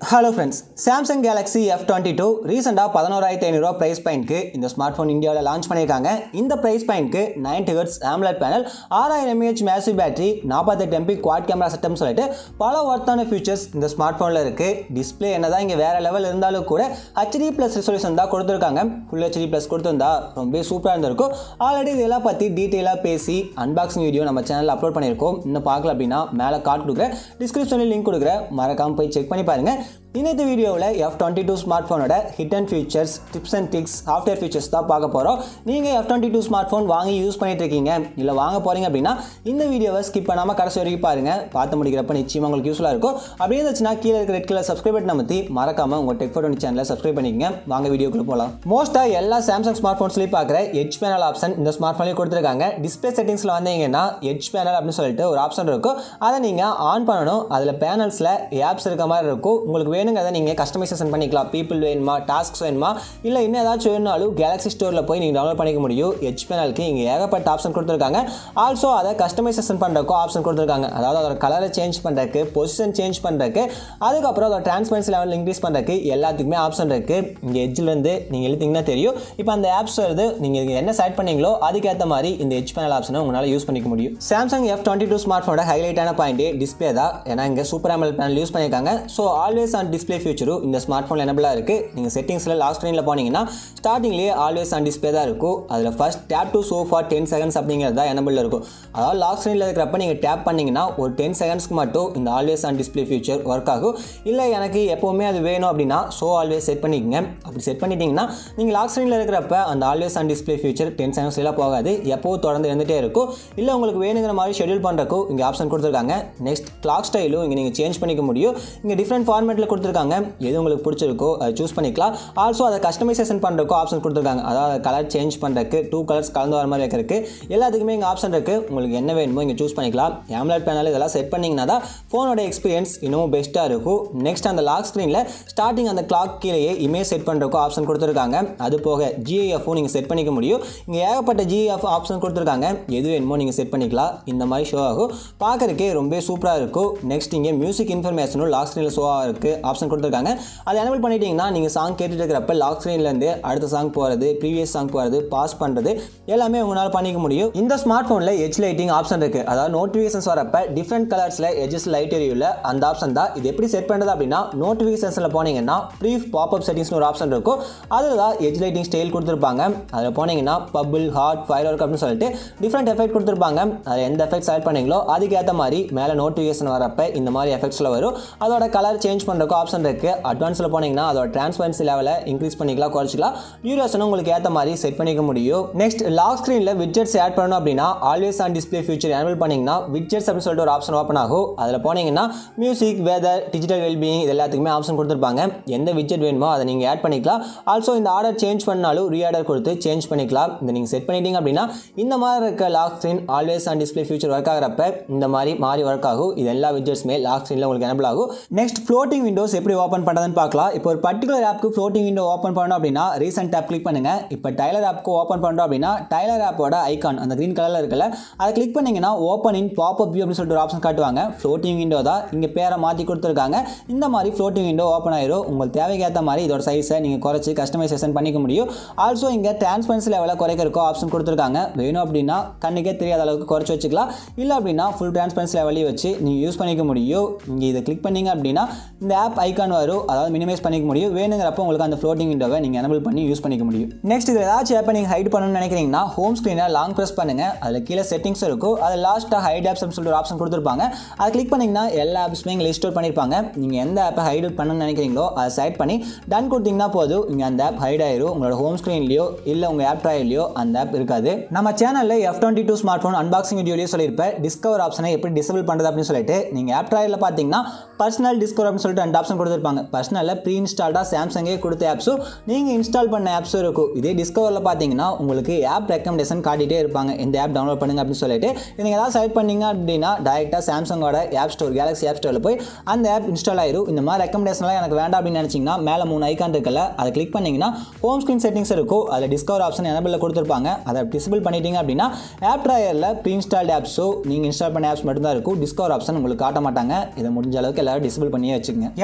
hello friends Samsung Galaxy F twenty two ரீசெண்டாக பதினோராயிரத்தி ஐநூறுரூவா ப்ரைஸ் பாயிண்ட்க்கு இந்த ஸ்மார்ட் ஃபோன் இந்தியாவில் லான்ச் பண்ணியிருக்காங்க இந்த ப்ரைஸ் பாயிண்ட்க்கு நைன்டி ஹெர்ட்ஸ் AMOLED பேனல் ஆறாயிரம் எம்ஏஹெச் மேசிவ் பேட்டரி நாற்பத்தெட்டு எம்பி குவாட் கேமரா செட்டப்னு சொல்லிட்டு பல ஒர்த்தான ஃபீச்சர்ஸ் இந்த ஸ்மார்ட் ஃபோனில் இருக்குது டிஸ்பிளே என்னதான் இங்கே வேறு லெவல் இருந்தாலும் கூட ஹெச்டி ப்ளஸ் ரெசல்யூஷன் தான் கொடுத்துருக்காங்க ஃபுல் ஹெச்டி ப்ளஸ் கொடுத்துருந்தா ரொம்ப சூப்பராக இருந்திருக்கும் ஆல்ரெடி இதெல்லாம் பற்றி டீட்டெயிலாக பேசி அன்பாக்சிங் வீடியோ நம்ம சேனலில் அப்லோட் பண்ணியிருக்கோம் இன்னும் பார்க்கல அப்படின்னா மேலே கார்டு கொடுக்குறேன் டிஸ்கிரிப்ஷனில் லிங்க் கொடுக்குறேன் மறக்காமல் போய் செக் பண்ணி பாருங்கள் இன்னைக்கு வீடியோவில் எஃப் டுவெண்ட்டி டூ ஸ்மார்ட் ஃபோனோட hidden and features tips and tricks software features தான் பார்க்க போகிறோம் நீங்கள் F twenty two smart phone வாங்கி யூஸ் பண்ணிட்டு இருக்கீங்க இல்லை வாங்க போகிறீங்க அப்படின்னா இந்த வீடியோவை ஸ்கிப் பண்ணாமல் கடைசி வரைக்கும் பாருங்கள் பார்த்து முடிக்கிறப்ப நிச்சயமாக உங்களுக்கு யூஸ்ஃபுல்லாக இருக்கும் அப்படியே இருந்துச்சுன்னா கீழே இருக்க ரெட் கலர் சப்ஸ்கிரைப் பட்டன் அமைத்தி மறக்காமல் உங்கள் டெக் ஃபோன் சேனலை சப்ஸ்கிரைப் பண்ணிக்கங்க வாங்க வீடியோக்குள்ள போகலாம் மோஸ்ட்டாக எல்லா சாம்சங் ஸ்மார்ட் ஃபோன்ஸ்லையும் பார்க்குற எட்ஜ் பேனல் ஆப்ஷன் இந்த ஸ்மார்ட் ஃபோன்லேயும் கொடுத்துருக்காங்க டிஸ்பிளே செட்டிங்ஸில் வந்தீங்கன்னா எட்ஜ் பேனல் அப்படின்னு சொல்லிட்டு ஒரு ஆப்ஷன் இருக்கும் அதை நீங்கள் ஆன் பண்ணணும் அதில் பேனல்ஸில் ஆப்ஸ் இருக்க மாதிரி இருக்கும் உங்களுக்கு வேணுங்கிறத நீங்கள் கஸ்டமைசேஷன் பண்ணிக்கலாம் பீப்புள் வேணுமா டாஸ்க்ஸ் வேணுமா இல்லை இன்னும் ஏதாச்சும் வேணுனாலும் கேலக்ஸி ஸ்டோரில் போய் நீங்கள் டவுன்லோட் பண்ணிக்க முடியும் எட்ஜ் பேனலுக்கு இங்கே ஏகப்பட்ட ஆப்ஷன் கொடுத்துருக்காங்க ஆல்சோ அதை கஸ்டமைசேஷன் பண்ணுறக்கும் ஆப்ஷன் கொடுத்துருக்காங்க அதாவது அதோட கலரை சேஞ்ச் பண்ணுறதுக்கு பொசிஷன் சேஞ்ச் பண்ணுறதுக்கு அதுக்கப்புறம் அதோட டிரான்ஸ்பரன்சி லெவல் இன்க்ரீஸ் பண்ணுறதுக்கு எல்லாத்துக்குமே ஆப்ஷன் இருக்குது இங்கே எட்ஜிலேருந்து நீங்கள் எழுதிங்கன்னா தெரியும் இப்போ அந்த ஆப்ஸ் வருது நீங்கள் என்ன செலக்ட் பண்ணீங்களோ அதுக்கேற்ற மாதிரி இந்த எட்ஜ் பேனல் ஆப்ஷனை உங்களால் யூஸ் பண்ணிக்க முடியும் Samsung F twenty two smart ஃபோனோட ஹைலைட்டான பாயிண்ட் டிஸ்பிளே தான் ஏன்னா இங்கே சூப்பர் AMOLED பேனல் யூஸ் பண்ணியிருக்காங்க ஸோ ஆல்வேஸ் ஆன் டிஸ்பிளே ஃபியூச்சரும் இந்த ஸ்மார்ட் ஃபோனில் எனபிளாக இருக்குது நீங்கள் செட்டிங்ஸில் லாஸ்ட் ஸ்க்ரீனில் போனீங்கன்னா ஸ்டார்டிங்லேயே ஆல்வேஸ் ஆன் டிஸ்பிளே தான் இருக்கும் அதில் first tap to show for ten seconds அப்படிங்கிறது தான் எனபிளில் இருக்கும் அதாவது லாஸ்ட் ஸ்க்ரீனில் இருக்கிறப்ப நீங்கள் டேப் பண்ணிங்கன்னா ஒரு டென் செகண்ட்ஸ்க்கு மட்டும் இந்த always on display feature work ஆகும் இல்லை எனக்கு எப்போவுமே அது வேணும் அப்படின்னா ஷோ ஆல்வேஸ் செட் பண்ணிக்கங்க அப்படி செட் பண்ணிட்டீங்கன்னா நீங்கள் லாஸ்ட் ஸ்க்ரீனில் இருக்கிறப்ப அந்த always on display feature ten seconds எல்லாம் போகாது எப்போ தொடர்ந்து இருந்துகிட்டே இருக்கும் இல்லை உங்களுக்கு வேணுங்கிற மாதிரி ஷெடியூல் பண்ணுறக்கும் இங்கே ஆப்ஷன் கொடுத்துருக்காங்க நெக்ஸ்ட் கிளாக் ஸ்டைலும் இங்கே நீங்கள் சேஞ்ச் பண்ணிக்க முடியும் இங்கே டிஃப்ரெண்ட் ஃபார்மேட்டில் கொடுத்துருக்காங்க எது உங்களுக்கு பிடிச்சிருக்கோ அதை சூஸ் பண்ணிக்கலாம் ஆல்சோ அதை கஸ்டமைசேஷன் பண்ணுறக்கோ ஆப்ஷன் கொடுத்துருக்காங்க அதாவது கலர் சேஞ்ச் பண்ணுறதுக்கு டூ கலர்ஸ் கலந்து வர மாதிரி வைக்கிறதுக்கு எல்லாத்துக்குமே இங்கே ஆப்ஷன் இருக்குது உங்களுக்கு என்ன வேணுமோ இங்கே சூஸ் பண்ணிக்கலாம் AMOLED பேனல் இதெல்லாம் செட் பண்ணிங்கன்னா தான் ஃபோனோட எக்ஸ்பீரியன்ஸ் இன்னும் பெஸ்ட்டாக இருக்கும் நெக்ஸ்ட் அந்த லாக் ஸ்க்ரீனில் ஸ்டார்டிங் அந்த கிளாக் கீழேயே இமேஜ் செட் பண்ணுறக்கோ ஆப்ஷன் கொடுத்துருக்காங்க அது போக ஜிஐஎஃப்பும் நீங்கள் செட் பண்ணிக்க முடியும் இங்கே ஏகப்பட்ட ஜிஐஎஃப் ஆப்ஷன் கொடுத்துருக்காங்க எது வேணுமோ நீங்கள் செட் பண்ணிக்கலாம் இந்த மாதிரி ஷோ ஆகும் பார்க்கறதுக்கே ரொம்ப சூப்பராக இருக்கும் நெக்ஸ்ட் இங்கே மியூசிக் இன்ஃபர்மேஷனும் லாக் ஸ்க்ரீனில் ஷோ ஆகிறதுக்கு ஆப்ஷன் கொடுத்துருக்காங்க அதை எனபிள் பண்ணிட்டீங்கன்னா நீங்கள் சாங் கேட்டுட்டு இருக்கிறப்ப லாக் ஸ்க்ரீன்லேருந்து அடுத்த சாங் போகிறது ப்ரீவியஸ் சாங் போகிறது பாஸ் பண்ணுறது எல்லாமே உங்களால் பண்ணிக்க முடியும் இந்த ஸ்மார்ட் ஃபோனில் எட்ஜ் லைட்டிங் ஆப்ஷன் இருக்குது அதாவது நோட்டிஃபிகேஷன்ஸ் வரப்ப டிஃப்ரெண்ட் கலர்ஸில் எட்ஜஸ் லைட் எரியுள்ள அந்த ஆப்ஷன் தான் இது எப்படி செட் பண்ணுறது அப்படின்னா நோட்டிஃபிகேஷன்ஸில் போனீங்கன்னா ப்ரீஃப் பாப்அப் செட்டிங்ஸ்னு ஒரு ஆப்ஷன் இருக்கும் அதில் தான் எட்ஜ் லைட்டிங் ஸ்டைல் கொடுத்துருப்பாங்க அதில் போனீங்கன்னா பபிள் ஹார்ட் ஃபயர் ஒர்க் அப்படின்னு சொல்லிட்டு டிஃப்ரெண்ட் எஃபெக்ட் கொடுத்துருப்பாங்க அதில் எந்த எஃபெக்ட் செலக்ட் பண்ணீங்களோ அதுக்கேற்ற மாதிரி மேலே நோட்டிஃபிகேஷன் வரப்ப இந்த மாதிரி எஃபெக்ட்ஸில் வரும் அதோட கலர் சேஞ்ச் பண்ணுறதுக்கு ஆப்ஷன் இருக்குது அட்வான்ஸில் போனீங்கன்னா அதோட டிரான்ஸ்பரன்சி லெவலை இன்க்ரீஸ் பண்ணிக்கலாம் குறைச்சிக்கலாம் டியூரேஷனும் உங்களுக்கு ஏற்ற மாதிரி செட் பண்ணிக்க முடியும் நெக்ஸ்ட் லாக் ஸ்க்ரீனில் விட்ஜெட்ஸ் ஆட் பண்ணணும் அப்படின்னா always on display feature enable பண்ணிங்கன்னா விட்ஜெட்ஸ் அப்படின்னு சொல்லிட்டு ஒரு ஆப்ஷன் ஓப்பன் ஆகும் அதில் போனீங்கன்னா மியூசிக் வெதர் டிஜிட்டல் வெல்பீயிங் இது எல்லாத்துக்குமே ஆப்ஷன் கொடுத்துருப்பாங்க எந்த விட்ஜெட் வேணுமோ அதை நீங்கள் ஆட் பண்ணிக்கலாம் ஆல்சோ இந்த ஆர்டர் சேஞ்ச் பண்ணாலும் ரீஆர்டர் கொடுத்து சேஞ்ச் பண்ணிக்கலாம் இந்த நீங்கள் செட் பண்ணிட்டீங்க அப்படின்னா இந்த மாதிரி இருக்க lock screen always on display feature work ஆகிறப்ப இந்த மாதிரி மாறி ஒர்க் ஆகும் இது எல்லா விட்ஜெட்ஸுமே லாக் ஸ்க்ரீனில் உங்களுக்கு எனபிள் ஆகும் நெக்ஸ்ட் ஃப்ளோட்டிங் விண்டோஸ் எப்படி ஓப்பன் பண்ணுறதுன்னு பார்க்கலாம் இப்போ ஒரு பர்டிகுலர் ஆப்க்கு ஃப்ளோட்டிங் விண்டோ ஓப்பன் பண்ணணும் அப்படின்னா ரீசெண்ட் ஆப் கிளிக் பண்ணுங்க இப்போ டைலர் ஆப்க்கு ஓப்பன் பண்ணுறோம் அப்படின்னா டைலர் ஆப்போட ஐகான் அந்த க்ரீன் கலரில் இருக்குல்ல அதை கிளிக் பண்ணிங்கன்னா ஓப்பன் இன் பாப்அப் வியூ அப்படின்னு சொல்லிட்டு ஒரு ஆப்ஷன் காட்டுவாங்க ஃப்ளோட்டிங் விண்டோ தான் இங்கே பேரை மாற்றி கொடுத்துருக்காங்க இந்த மாதிரி ஃப்ளோட்டிங் விண்டோ ஓப்பன் ஆயிரும் உங்களுக்கு தேவைக்கு ஏற்ற மாதிரி இதோட சைஸை நீங்கள் குறைச்சி கஸ்டமைசேஷன் பண்ணிக்க முடியும் ஆல்சோ இங்கே டிரான்ஸ்பரன்சி லெவலில் குறைக்கிறக்கோ ஆப்ஷன் கொடுத்துருக்காங்க வேணும் அப்படின்னா கண்ணுக்கே தெரியாத அளவுக்கு குறைச்சி வச்சுக்கலாம் இல்லை அப்படின்னா ஃபுல் டிரான்ஸ்பரன்சி லெவலையும் வச்சு நீங்கள் யூஸ் பண்ணிக்க முடியும் இங்கே இதை கிளிக் பண்ணீங்க அப்படின்னா இந்த ஆப் ஐகான் வரும் அதாவது மினிமைஸ் பண்ணிக்க முடியும் வேணுங்கிறப்ப உங்களுக்கு அந்த ஃப்ளோட்டிங் விண்டோவை நீங்கள் எனபிள் பண்ணி யூஸ் பண்ணிக்க முடியும் நெக்ஸ்ட் இது ஏதாச்சும் ஆப்பை நீங்கள் ஹைட் பண்ணணும்னு நினைக்கிறீங்கன்னா ஹோம் ஸ்க்ரீனை லாங் ப்ரெஸ் பண்ணுங்க அதில் கீழே செட்டிங்ஸ் இருக்கும் அதில் லாஸ்ட்டாக ஹைட் ஆப்ஸ் சொல்லிட்டு ஒரு ஆப்ஷன் கொடுத்துருப்பாங்க அதை கிளிக் பண்ணிங்கன்னா எல்லா ஆப்ஸுமே இங்கே லிஸ்ட் அவுட் பண்ணியிருப்பாங்க நீங்கள் எந்த ஆப்பை ஹைட் அவுட் பண்ணணும்னு நினைக்கிறீங்களோ அதை செலக்ட் பண்ணி டன் கொடுத்தீங்கன்னா போதும் இங்கே அந்த ஆப் ஹைட் ஆயிரும் உங்களோட ஹோம் ஸ்க்ரீன்லையோ இல்லை உங்கள் ஆப் ட்ராயிலையோ அந்த ஆப் இருக்காது நம்ம சேனலில் F twenty two smart phone unboxing வீடியோலேயே சொல்லியிருப்பேன் டிஸ்கவர் ஆப்ஷனை எப்படி டிசபிள் பண்ணுறது அப்படின்னு சொல்லிட்டு நீங்கள் ஆப் ட்ராயில் பார்த்தீங்கன்னா பர்சனல் டிஸ்கவர் அப்படின்னு சொல்லிட்டு ரெண்டு ஆப்ஷன் கொடுத்துருப்பாங்க பர்சனலில் ப்ரீ இன்ஸ்டால்டாக சாம்சங்கே கொடுத்த ஆப்ஸும் நீங்கள் இன்ஸ்டால் பண்ண ஆப்ஸும் இருக்கும் இதே டிஸ்கவரில் பார்த்தீங்கன்னா உங்களுக்கு ஆப் ரெக்கமெண்டேஷன் காட்டிகிட்டே இருப்பாங்க இந்த ஆப் டவுன்லோட் பண்ணுங்க அப்படின்னு சொல்லிட்டு நீங்கள் ஏதாவது செலக்ட் பண்ணீங்க அப்படின்னா டேரெக்டாக சாம்சங்கோட ஆப் ஸ்டோர் கேலக்ஸி ஆப் ஸ்டோரில் போய் அந்த ஆப் இன்ஸ்டால் ஆயிரும் இந்த மாதிரி ரெக்கமெண்டேஷன்லாம் எனக்கு வேண்டாம் அப்படின்னு நினச்சிங்கன்னா மேலே மூணு ஐக்கான் இருக்குல்ல அதை கிளிக் பண்ணிங்கன்னா ஹோம் ஸ்க்ரீன் செட்டிங்ஸ் இருக்கும் அதில் டிஸ்கவர் ஆப்ஷன் எனபிளில் கொடுத்துருப்பாங்க அதை டிசபிள் பண்ணிட்டீங்க அப்படின்னா ஆப் ட்ராயரில் ப்ரீ இன்ஸ்டால்டு ஆப்ஸோ நீங்கள் இன்ஸ்டால் பண்ண ஆப்ஸ் மட்டும்தான் இருக்கும் டிஸ்கவர் ஆப்ஷன் உங்களுக்கு காட்ட மாட்டாங்க இதை முடிஞ்ச அளவுக்கு எல்லாரும் டிசபிள் பண்ணியே வச்சுக்கோங்க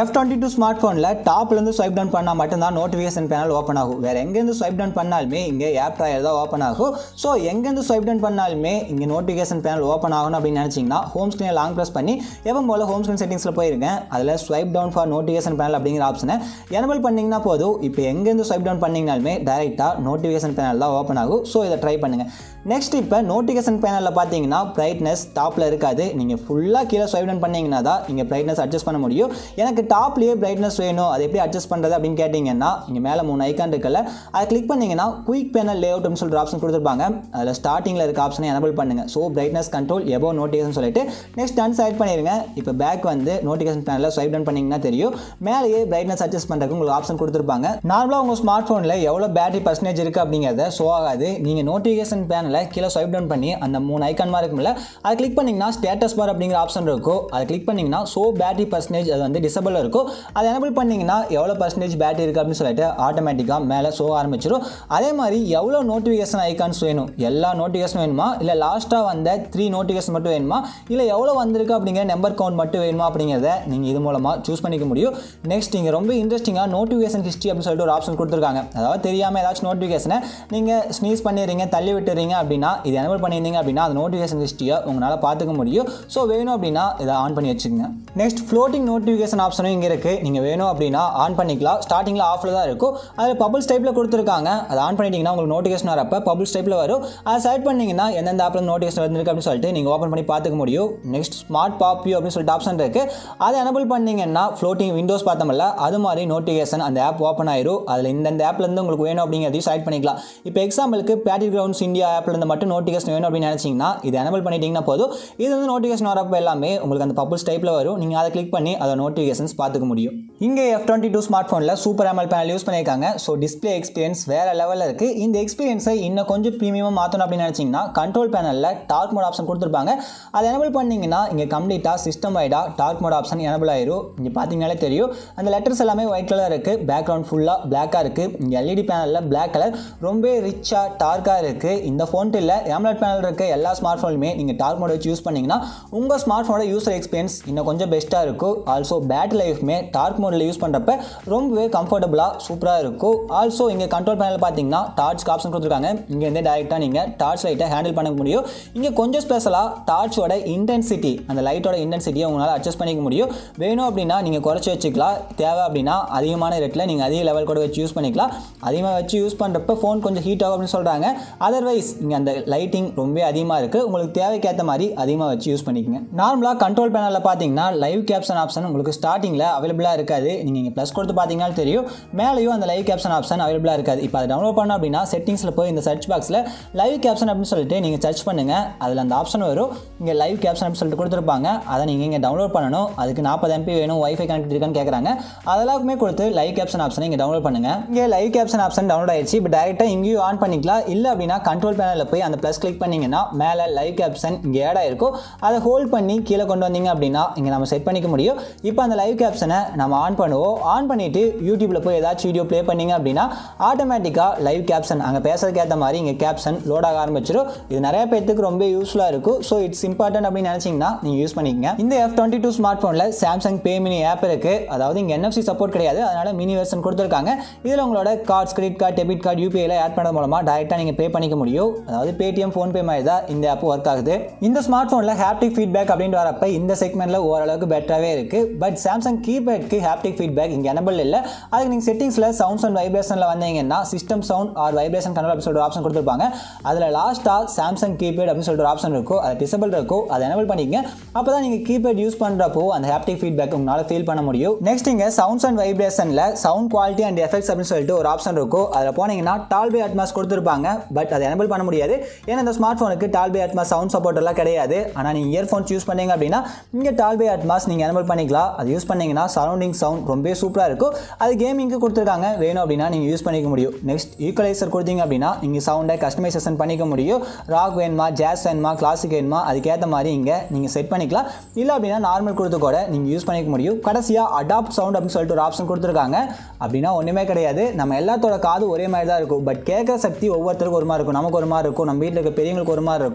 எஃப் டுவெண்ட்டி டூ ஸ்மார்ட் ஃபோனில் டாப்லேருந்து ஸ்வைப் டவுன் பண்ணால் மட்டும்தான் நோட்டிஃபிகேஷன் பேனல் ஓப்பன் ஆகும் வேறு எங்கேருந்து ஸ்வைப் டவுன் பண்ணாலுமே இங்கே ஆப் ட்ராயர் தான் ஓப்பன் ஆகும் ஸோ எங்கேருந்து ஸ்வைப் டவுன் பண்ணாலுமே இங்கே நோட்டிஃபிகேஷன் பேனல் ஓப்பன் ஆகணும் அப்படின்னு நினச்சிங்கன்னா ஹோம் ஸ்க்ரீனை லாங் ப்ரெஸ் பண்ணி எப்போ போல் ஹோம் ஸ்க்ரீன் செட்டிங்ஸில் போயிருக்கேன் அதில் swipe down for notification panel அப்படிங்கிற ஆப்ஷனை எனபிள் பண்ணிங்கன்னா போதும் இப்போ எங்கேருந்து ஸ்வைப் டவுன் பண்ணிங்கனாலுமே டேரெக்டாக நோட்டிஃபிகேஷன் பேனல் தான் ஓப்பன் ஆகும் ஸோ இதை ட்ரை பண்ணுங்கள் நெக்ஸ்ட் இப்போ நோட்டிஃபிகேஷன் பேனலில் பார்த்தீங்கன்னா பிரைட்னஸ் டாப்பில் இருக்காது நீங்கள் ஃபுல்லாக கீழே ஸ்வைப் டவுன் பண்ணிங்கன்னா தான் இங்கே பிரைட்னஸ் அட்ஜஸ்ட் பண்ண முடியும் எனக்கு டாப்லேயே பிரைட்னஸ் வேணும் அது எப்படி அட்ஜஸ்ட் பண்ணுறது அப்படின்னு கேட்டிங்கன்னா இங்கே மேலே மூணு ஐக்கான் இருக்குல்ல அதை கிளிக் பண்ணிங்கன்னா குயிக் பேனல் லே அவுட்னு சொல்லிட்டு ஆப்ஷன் கொடுத்துருப்பாங்க அதில் ஸ்டார்டிங்கில் இருக்க ஆப்ஷனை எனபிள் பண்ணுங்கள் ஸோ பிரைட்னஸ் கண்ட்ரோல் எபோ நோட்டிஃபிகேஷன் சொல்லிட்டு நெக்ஸ்ட் டன் செலக்ட் பண்ணிடுங்க இப்போ பேக் வந்து நோட்டிஃபிகேஷன் பேனலில் ஸ்வைப் டவுன் பண்ணிங்கன்னா தெரியும் மேலேயே பிரைட்னஸ் அட்ஜஸ்ட் பண்ணுறதுக்கு உங்களுக்கு ஆப்ஷன் கொடுத்துருப்பாங்க நார்மலாக உங்கள் ஸ்மார்ட் ஃபோனில் எவ்வளோ பேட்டரி பர்சன்டேஜ் இருக்குது அப்படிங்கிறத ஷோ ஆகாது நீங்கள் நோட்டிஃபிகேஷன் பேனலை கீழே ஸ்வைப் டவுன் பண்ணி அந்த மூணு ஐக்கான் மாதிரி இருக்கும்ல அதை கிளிக் பண்ணிங்கன்னா ஸ்டேட்டஸ் பார் அப்படிங்கிற ஆப்ஷன் இருக்கும் அதை கிளிக் பண்ணிங்கன்னா ஷோ பேட்டரி பர்சன்டேஜ் அது வந்து டிசபிள் இருக்கும் அதை எனபிள் பண்ணிங்கன்னா எவ்வளோ பர்சன்டேஜ் பேட்டரி இருக்குது அப்படின்னு சொல்லிட்டு ஆட்டோமேட்டிக்காக மேலே ஷோ ஆரம்பிச்சிடும் அதே மாதிரி எவ்வளோ நோட்டிஃபிகேஷன் ஐக்கான்ஸ் வேணும் எல்லா நோட்டிஃபிகேஷன் வேணுமா இல்லை லாஸ்ட்டாக வந்த த்ரீ நோட்டிஃபிகேஷன் மட்டும் வேணுமா இல்லை எவ்வளோ வந்திருக்கு அப்படிங்கிற நம்பர் கவுண்ட் மட்டும் வேணுமா அப்படிங்கிறத நீங்கள் இது மூலமாக சூஸ் பண்ணிக்க முடியும் நெக்ஸ்ட் இங்கே ரொம்ப இன்ட்ரெஸ்டிங்காக நோட்டிஃபிகேஷன் ஹிஸ்ட்ரி அப்படின்னு சொல்லிட்டு ஒரு ஆப்ஷன் கொடுத்துருக்காங்க அதாவது தெரியாமல் ஏதாச்சும் நோட்டிஃபிகேஷனை நீங்கள் ஸ்னீஸ் பண்ணிடுறீங்க தள்ளி விட்டுறீங்க அப்படின்னா இது எனபிள் பண்ணியிருந்தீங்க அப்படின்னா அந்த நோட்டிஃபிகேஷன் ஹிஸ்ட்ரியை உங்களால் பார்த்துக்க முடியும் ஸோ வேணும் அப்படின்னா இதை ஆன் பண்ணி வச்சுக்கோங்க நெக்ஸ்ட் ஃப்ளோட்டிங் நோட்டிஃபிகேஷன் ஆப்ஷனும் இங்கே இருக்குது நீங்கள் வேணும் அப்படின்னா ஆன் பண்ணிக்கலாம் ஸ்டார்டிங்கில் ஆஃபில் தான் இருக்கும் அதில் பபிள்ஸ் டைப்பில் கொடுத்துருக்காங்க அதை ஆன் பண்ணிட்டீங்கன்னா உங்களுக்கு நோட்டிஃபிகேஷன் வரப்போ பபிள்ஸ் டைப்பில் வரும் அதை செலக்ட் பண்ணிங்கன்னா எந்தெந்த ஆப்பில் நோட்டிஃபிகேஷன் வந்திருக்கு அப்படின்னு சொல்லிட்டு நீங்கள் ஓப்பன் பண்ணி பார்த்துக்க முடியும் நெக்ஸ்ட் ஸ்மார்ட் பாப்பியூ அப்படின்னு சொல்லிட்டு ஆப்ஷன் இருக்குது அதை எனபிள் பண்ணிங்கன்னா ஃப்ளோட்டிங் விண்டோஸ் பார்த்தோம்ல அது மாதிரி நோட்டிஃபிகேஷன் அந்த ஆப் ஓப்பன் ஆயிரும் அதில் இந்தந்த ஆப்லேருந்து உங்களுக்கு வேணும் அப்படிங்கிறதையும் செலக்ட் பண்ணிக்கலாம் இப்போ எக்ஸாம்பிளுக்கு பேட்டி கிரவுண்ட்ஸ் இந்தியா ஆப்லேருந்து மட்டும் நோட்டிஃபிகேஷன் வேணும் அப்படின்னு நினச்சிங்கன்னா இது எனபிள் பண்ணிட்டீங்கன்னா போதும் இது வந்து நோட்டிஃபிகேஷன் வரப்போ எல்லாமே உங்களுக்கு அந்த பப்புள்ஸ் டைப்பில் வரும் நீங்கள் அதை கிளிக் பண்ணி அதை நோட்டிஃபிகேஷன்ஸ் பார்த்துக்க முடியும் இங்கே எஃப் டுவெண்ட்டி டூ ஸ்மார்ட் ஃபோனில் சூப்பர் எம்எல் பேனல் யூஸ் பண்ணியிருக்காங்க ஸோ டிஸ்பிளே எக்ஸ்பீரியன்ஸ் வேறு லெவலில் இருக்குது இந்த எக்ஸ்பீரியன்ஸை இன்னும் கொஞ்சம் ப்ரீமியமாக மாற்றணும் அப்படின்னு நினச்சிங்கன்னா கண்ட்ரோல் பேனலில் டார்க் மோட் ஆப்ஷன் கொடுத்துருப்பாங்க அதை எனபிள் பண்ணிங்கன்னா இங்கே கம்ப்ளீட்டாக சிஸ்டம் வைடாக டார்க் மோட் ஆப்ஷன் எனபிள் ஆயிரும் இங்கே பார்த்தீங்கனாலே தெரியும் அந்த லெட்டர்ஸ் எல்லாமே ஒயிட் கலர் இருக்குது பேக்ரவுண்ட் ஃபுல்லாக பிளாக்காக இருக்குது இங்கே எல்இடி பேனலில் பிளாக் கலர் ரொம்ப ரிச்சாக டார்க்காக இருக்குது இந்த ஃபோன்ட்டு இல்லை AMOLED பேனல் இருக்க எல்லா ஸ்மார்ட் ஃபோனுமே நீங்கள் டார்க் மோட் வச்சு யூஸ் பண்ணிங்கன்னா உங்கள் ஸ்மார்ட் ஃபோனோட யூசர் எக்ஸ்பீரியன்ஸ் இன்னும் கொஞ்சம் பெஸ்ட்டாக இருக்கும் ஆல்சோ பேட்டரி லைஃப்மே டார்க் மோடில் யூஸ் பண்ணுறப்ப ரொம்பவே கம்ஃபர்டபுளாக சூப்பராக இருக்கும் ஆல்சோ இங்கே கண்ட்ரோல் பேனல் பார்த்தீங்கன்னா டார்ச் ஆப்ஷன் கொடுத்துருக்காங்க இங்கேருந்தே டேரெக்டாக நீங்கள் டார்ச் லைட்டை ஹேண்டில் பண்ண முடியும் இங்கே கொஞ்சம் ஸ்பெஷலாக டார்ச்சோட இன்டென்சிட்டி அந்த லைட்டோட இன்டென்சிட்டியை உங்களால் அட்ஜஸ்ட் பண்ணிக்க முடியும் வேணும் அப்படின்னா நீங்கள் குறைச்சி வச்சுக்கலாம் தேவை அப்படின்னா அதிகமான ரேட்டில் நீங்கள் அதிக லெவல் கூட வச்சு யூஸ் பண்ணிக்கலாம் அதிகமாக வச்சு யூஸ் பண்ணுறப்ப ஃபோன் கொஞ்சம் ஹீட் ஆகும் அப்படின்னு சொல்கிறாங்க அதர்வைஸ் இங்கே அந்த லைட்டிங் ரொம்ப அதிகமாக இருக்குது உங்களுக்கு தேவைக்கேற்ற மாதிரி அதிகமாக வச்சு யூஸ் பண்ணிக்கங்க நார்மலாக கண்ட்ரோல் பேனலில் பார்த்தீங்கன்னா லைவ் கேப்ஷன் ஆப்ஷன் உங்களுக்கு ஸ்டார்டிங்கில் அவைலபிளாக இருக்காது நீங்கள் இங்கே ப்ளஸ் கொடுத்து பார்த்தீங்கன்னா தெரியும் மேலேயும் அந்த லைவ் கேப்ஷன் ஆப்ஷன் அவைலபிளாக இருக்காது இப்போ அதை டவுன்லோட் பண்ணோம் அப்படின்னா செட்டிங்ஸில் போய் இந்த சர்ச் பாக்ஸில் லைவ் கேப்ஷன் அப்படின்னு சொல்லிட்டு நீங்கள் சர்ச் பண்ணுங்கள் அதில் அந்த ஆப்ஷன் வரும் இங்கே லைவ் கேப்ஷன் அப்படின்னு சொல்லிட்டு கொடுத்துருப்பாங்க அதை நீங்கள் இங்கே டவுன்லோட் பண்ணணும் அதுக்கு நாற்பது எம்பி வேணும் வைஃபை கனெக்ட் இருக்கான்னு கேட்குறாங்க அதெல்லாமே கொடுத்து லைவ் கேப்ஷன் ஆப்ஷனை இங்கே டவுன்லோட் பண்ணுங்கள் இங்கே லைவ் கேப்ஷன் ஆப்ஷன் டவுன்லோட் ஆயிடுச்சு இப்போ டேரெக்டாக இங்கேயும் ஆன் பண்ணிக்கலாம் இல்லை அப்படின்னா கண்ட்ரோல் பேனலில் போய் அந்த ப்ளஸ் கிளிக் பண்ணிங்கன்னா மேலே லைவ் கேப்ஷன் இங்கே ஆட் ஆயிருக்கும் அதை ஹோல்ட் பண்ணி கீழே கொண்டு வந்தீங்க அப்படின்னா இங்கே நம்ம செட் பண்ணிக்க முடியும் இப்போ அந்த லைவ் கேப்ஷனை நம்ம ஆன் பண்ணுவோம் ஆன் பண்ணிவிட்டு யூடியூப்பில் போய் ஏதாச்சும் வீடியோ ப்ளே பண்ணீங்க அப்படின்னா ஆட்டோமேட்டிக்காக லைவ் கேப்ஷன் அங்கே பேசுறதுக்கு ஏற்ற மாதிரி இங்கே கேப்ஷன் லோட் ஆக ஆரம்பிச்சிடும் இது நிறைய பேர்த்துக்கு ரொம்ப யூஸ்ஃபுல்லாக இருக்கும் ஸோ இட்ஸ் இம்பார்ட்டன்ட் அப்படின்னு நினச்சிங்கன்னா நீங்கள் யூஸ் பண்ணிக்கங்க இந்த எஃப் டுவெண்ட்டி டூ ஸ்மார்ட் ஃபோனில் சாம்சங் பே மினி ஆப் இருக்குது அதாவது இங்கே NFC சப்போர்ட் கிடையாது அதனால மினி வெர்ஷன் கொடுத்துருக்காங்க இதில் உங்களோட cards credit card debit card யூபிஐல ஆட் பண்ணது மூலமாக டேரெக்டாக நீங்கள் பே பண்ணிக்க முடியும் அதாவது பேடிஎம் ஃபோன்பே மாதிரி தான் இந்த ஆப் ஒர்க் ஆகுது இந்த ஸ்மார்ட் ஃபோனில் ஹாப்டிக் ஃபீட்பேக் அப்படின்ட்டு வரப்ப இந்த செக்மெண்ட்டில் ஓரளவுக்கு பெட்டராகவே இருக்குது பட் சாம்சங் கீபேட்க்கு ஹாப்டிக் ஃபீட்பேக் இங்கே எனபிள் இல்லை அதுக்கு நீங்கள் செட்டிங்ஸில் சவுண்ட்ஸ் அண்ட் வைப்ரேஷனில் வந்தீங்கன்னா system sound or vibration control அப்படின்னு சொல்லிட்டு ஆப்ஷன் கொடுத்துருப்பாங்க அதில் லாஸ்ட்டாக சாம்சங் கீபேட் அப்படின்னு சொல்லிட்டு ஒரு ஆப்ஷன் இருக்கும் அது டிசபிள் இருக்கும் அதை எனபிள் பண்ணிக்கங்க அப்போ தான் நீங்கள் கீபேட் யூஸ் பண்ணுறப்போ அந்த ஹாப்டிக் ஃபீட்பேக் உங்களால் ஃபீல் பண்ண முடியும் நெக்ஸ்ட் இங்கே சவுண்ட்ஸ் அண்ட் வைப்ரேஷனில் சவுண்ட் குவாலிட்டி அண்ட் எஃபெக்ட்ஸ் அப்படின்னு சொல்லிட்டு ஒரு ஆப்ஷன் இருக்கும் அதில் போனீங்கன்னா டால்பே அட்மாஸ் கொடுத்துருப்பாங்க பட் அதை எனபிள் பண்ண முடியாது ஏன்னா இந்த ஸ்மார்ட் ஃபோனுக்கு டால்பே அட்மாஸ் சவுண்ட் சப்போர்ட் எல்லாம் கிடையாது ஆனால் நீங்கள் இயர்ஃபோன்ஸ் யூஸ் பண்ணீங்க அப்படின்னா இங்கே டால்பே அட்மாஸ் நீங்கள் எனபிள் பண்ணிக்கலாம் அது யூஸ் பண்ணீங்கன்னா சரௌண்டிங் சவுண்ட் ரொம்ப சூப்பராக இருக்கும் அது கேமிங்க்கு கொடுத்துருக்காங்க வேணும் அப்படின்னா நீங்கள் யூஸ் பண்ணிக்க முடியும் நெக்ஸ்ட் ஈக்குவலைசர் கொடுத்தீங்க அப்படின்னா இங்கே சவுண்டை கஸ்டமைசேஷன் பண்ணிக்க முடியும் ராக் வேணுமா ஜாஸ் வேணுமா கிளாசிக் வேணுமா அதுக்கேற்ற மாதிரி இங்கே நீங்கள் செட் பண்ணிக்கலாம் இல்லை அப்படின்னா நார்மல் கொடுத்து கூட நீங்கள் யூஸ் பண்ணிக்க முடியும் கடைசியாக அடாப்ட் சவுண்ட் அப்படின்னு சொல்லிட்டு ஒரு ஆப்ஷன் கொடுத்துருக்காங்க அப்படின்னா ஒன்றுமே கிடையாது நம்ம எல்லாத்தோட காது ஒரே மாதிரி தான் இருக்கும் பட் கேட்குற சக்தி ஒவ்வொருத்தருக்கும் ஒரு மாதிரி இருக்கும் நமக்கு ஒரு மாதிரி இருக்கும் நம்ம வீட்டில் இருக்க பெரியவங்களுக்கு ஒரு மாதிரி இருக்கும்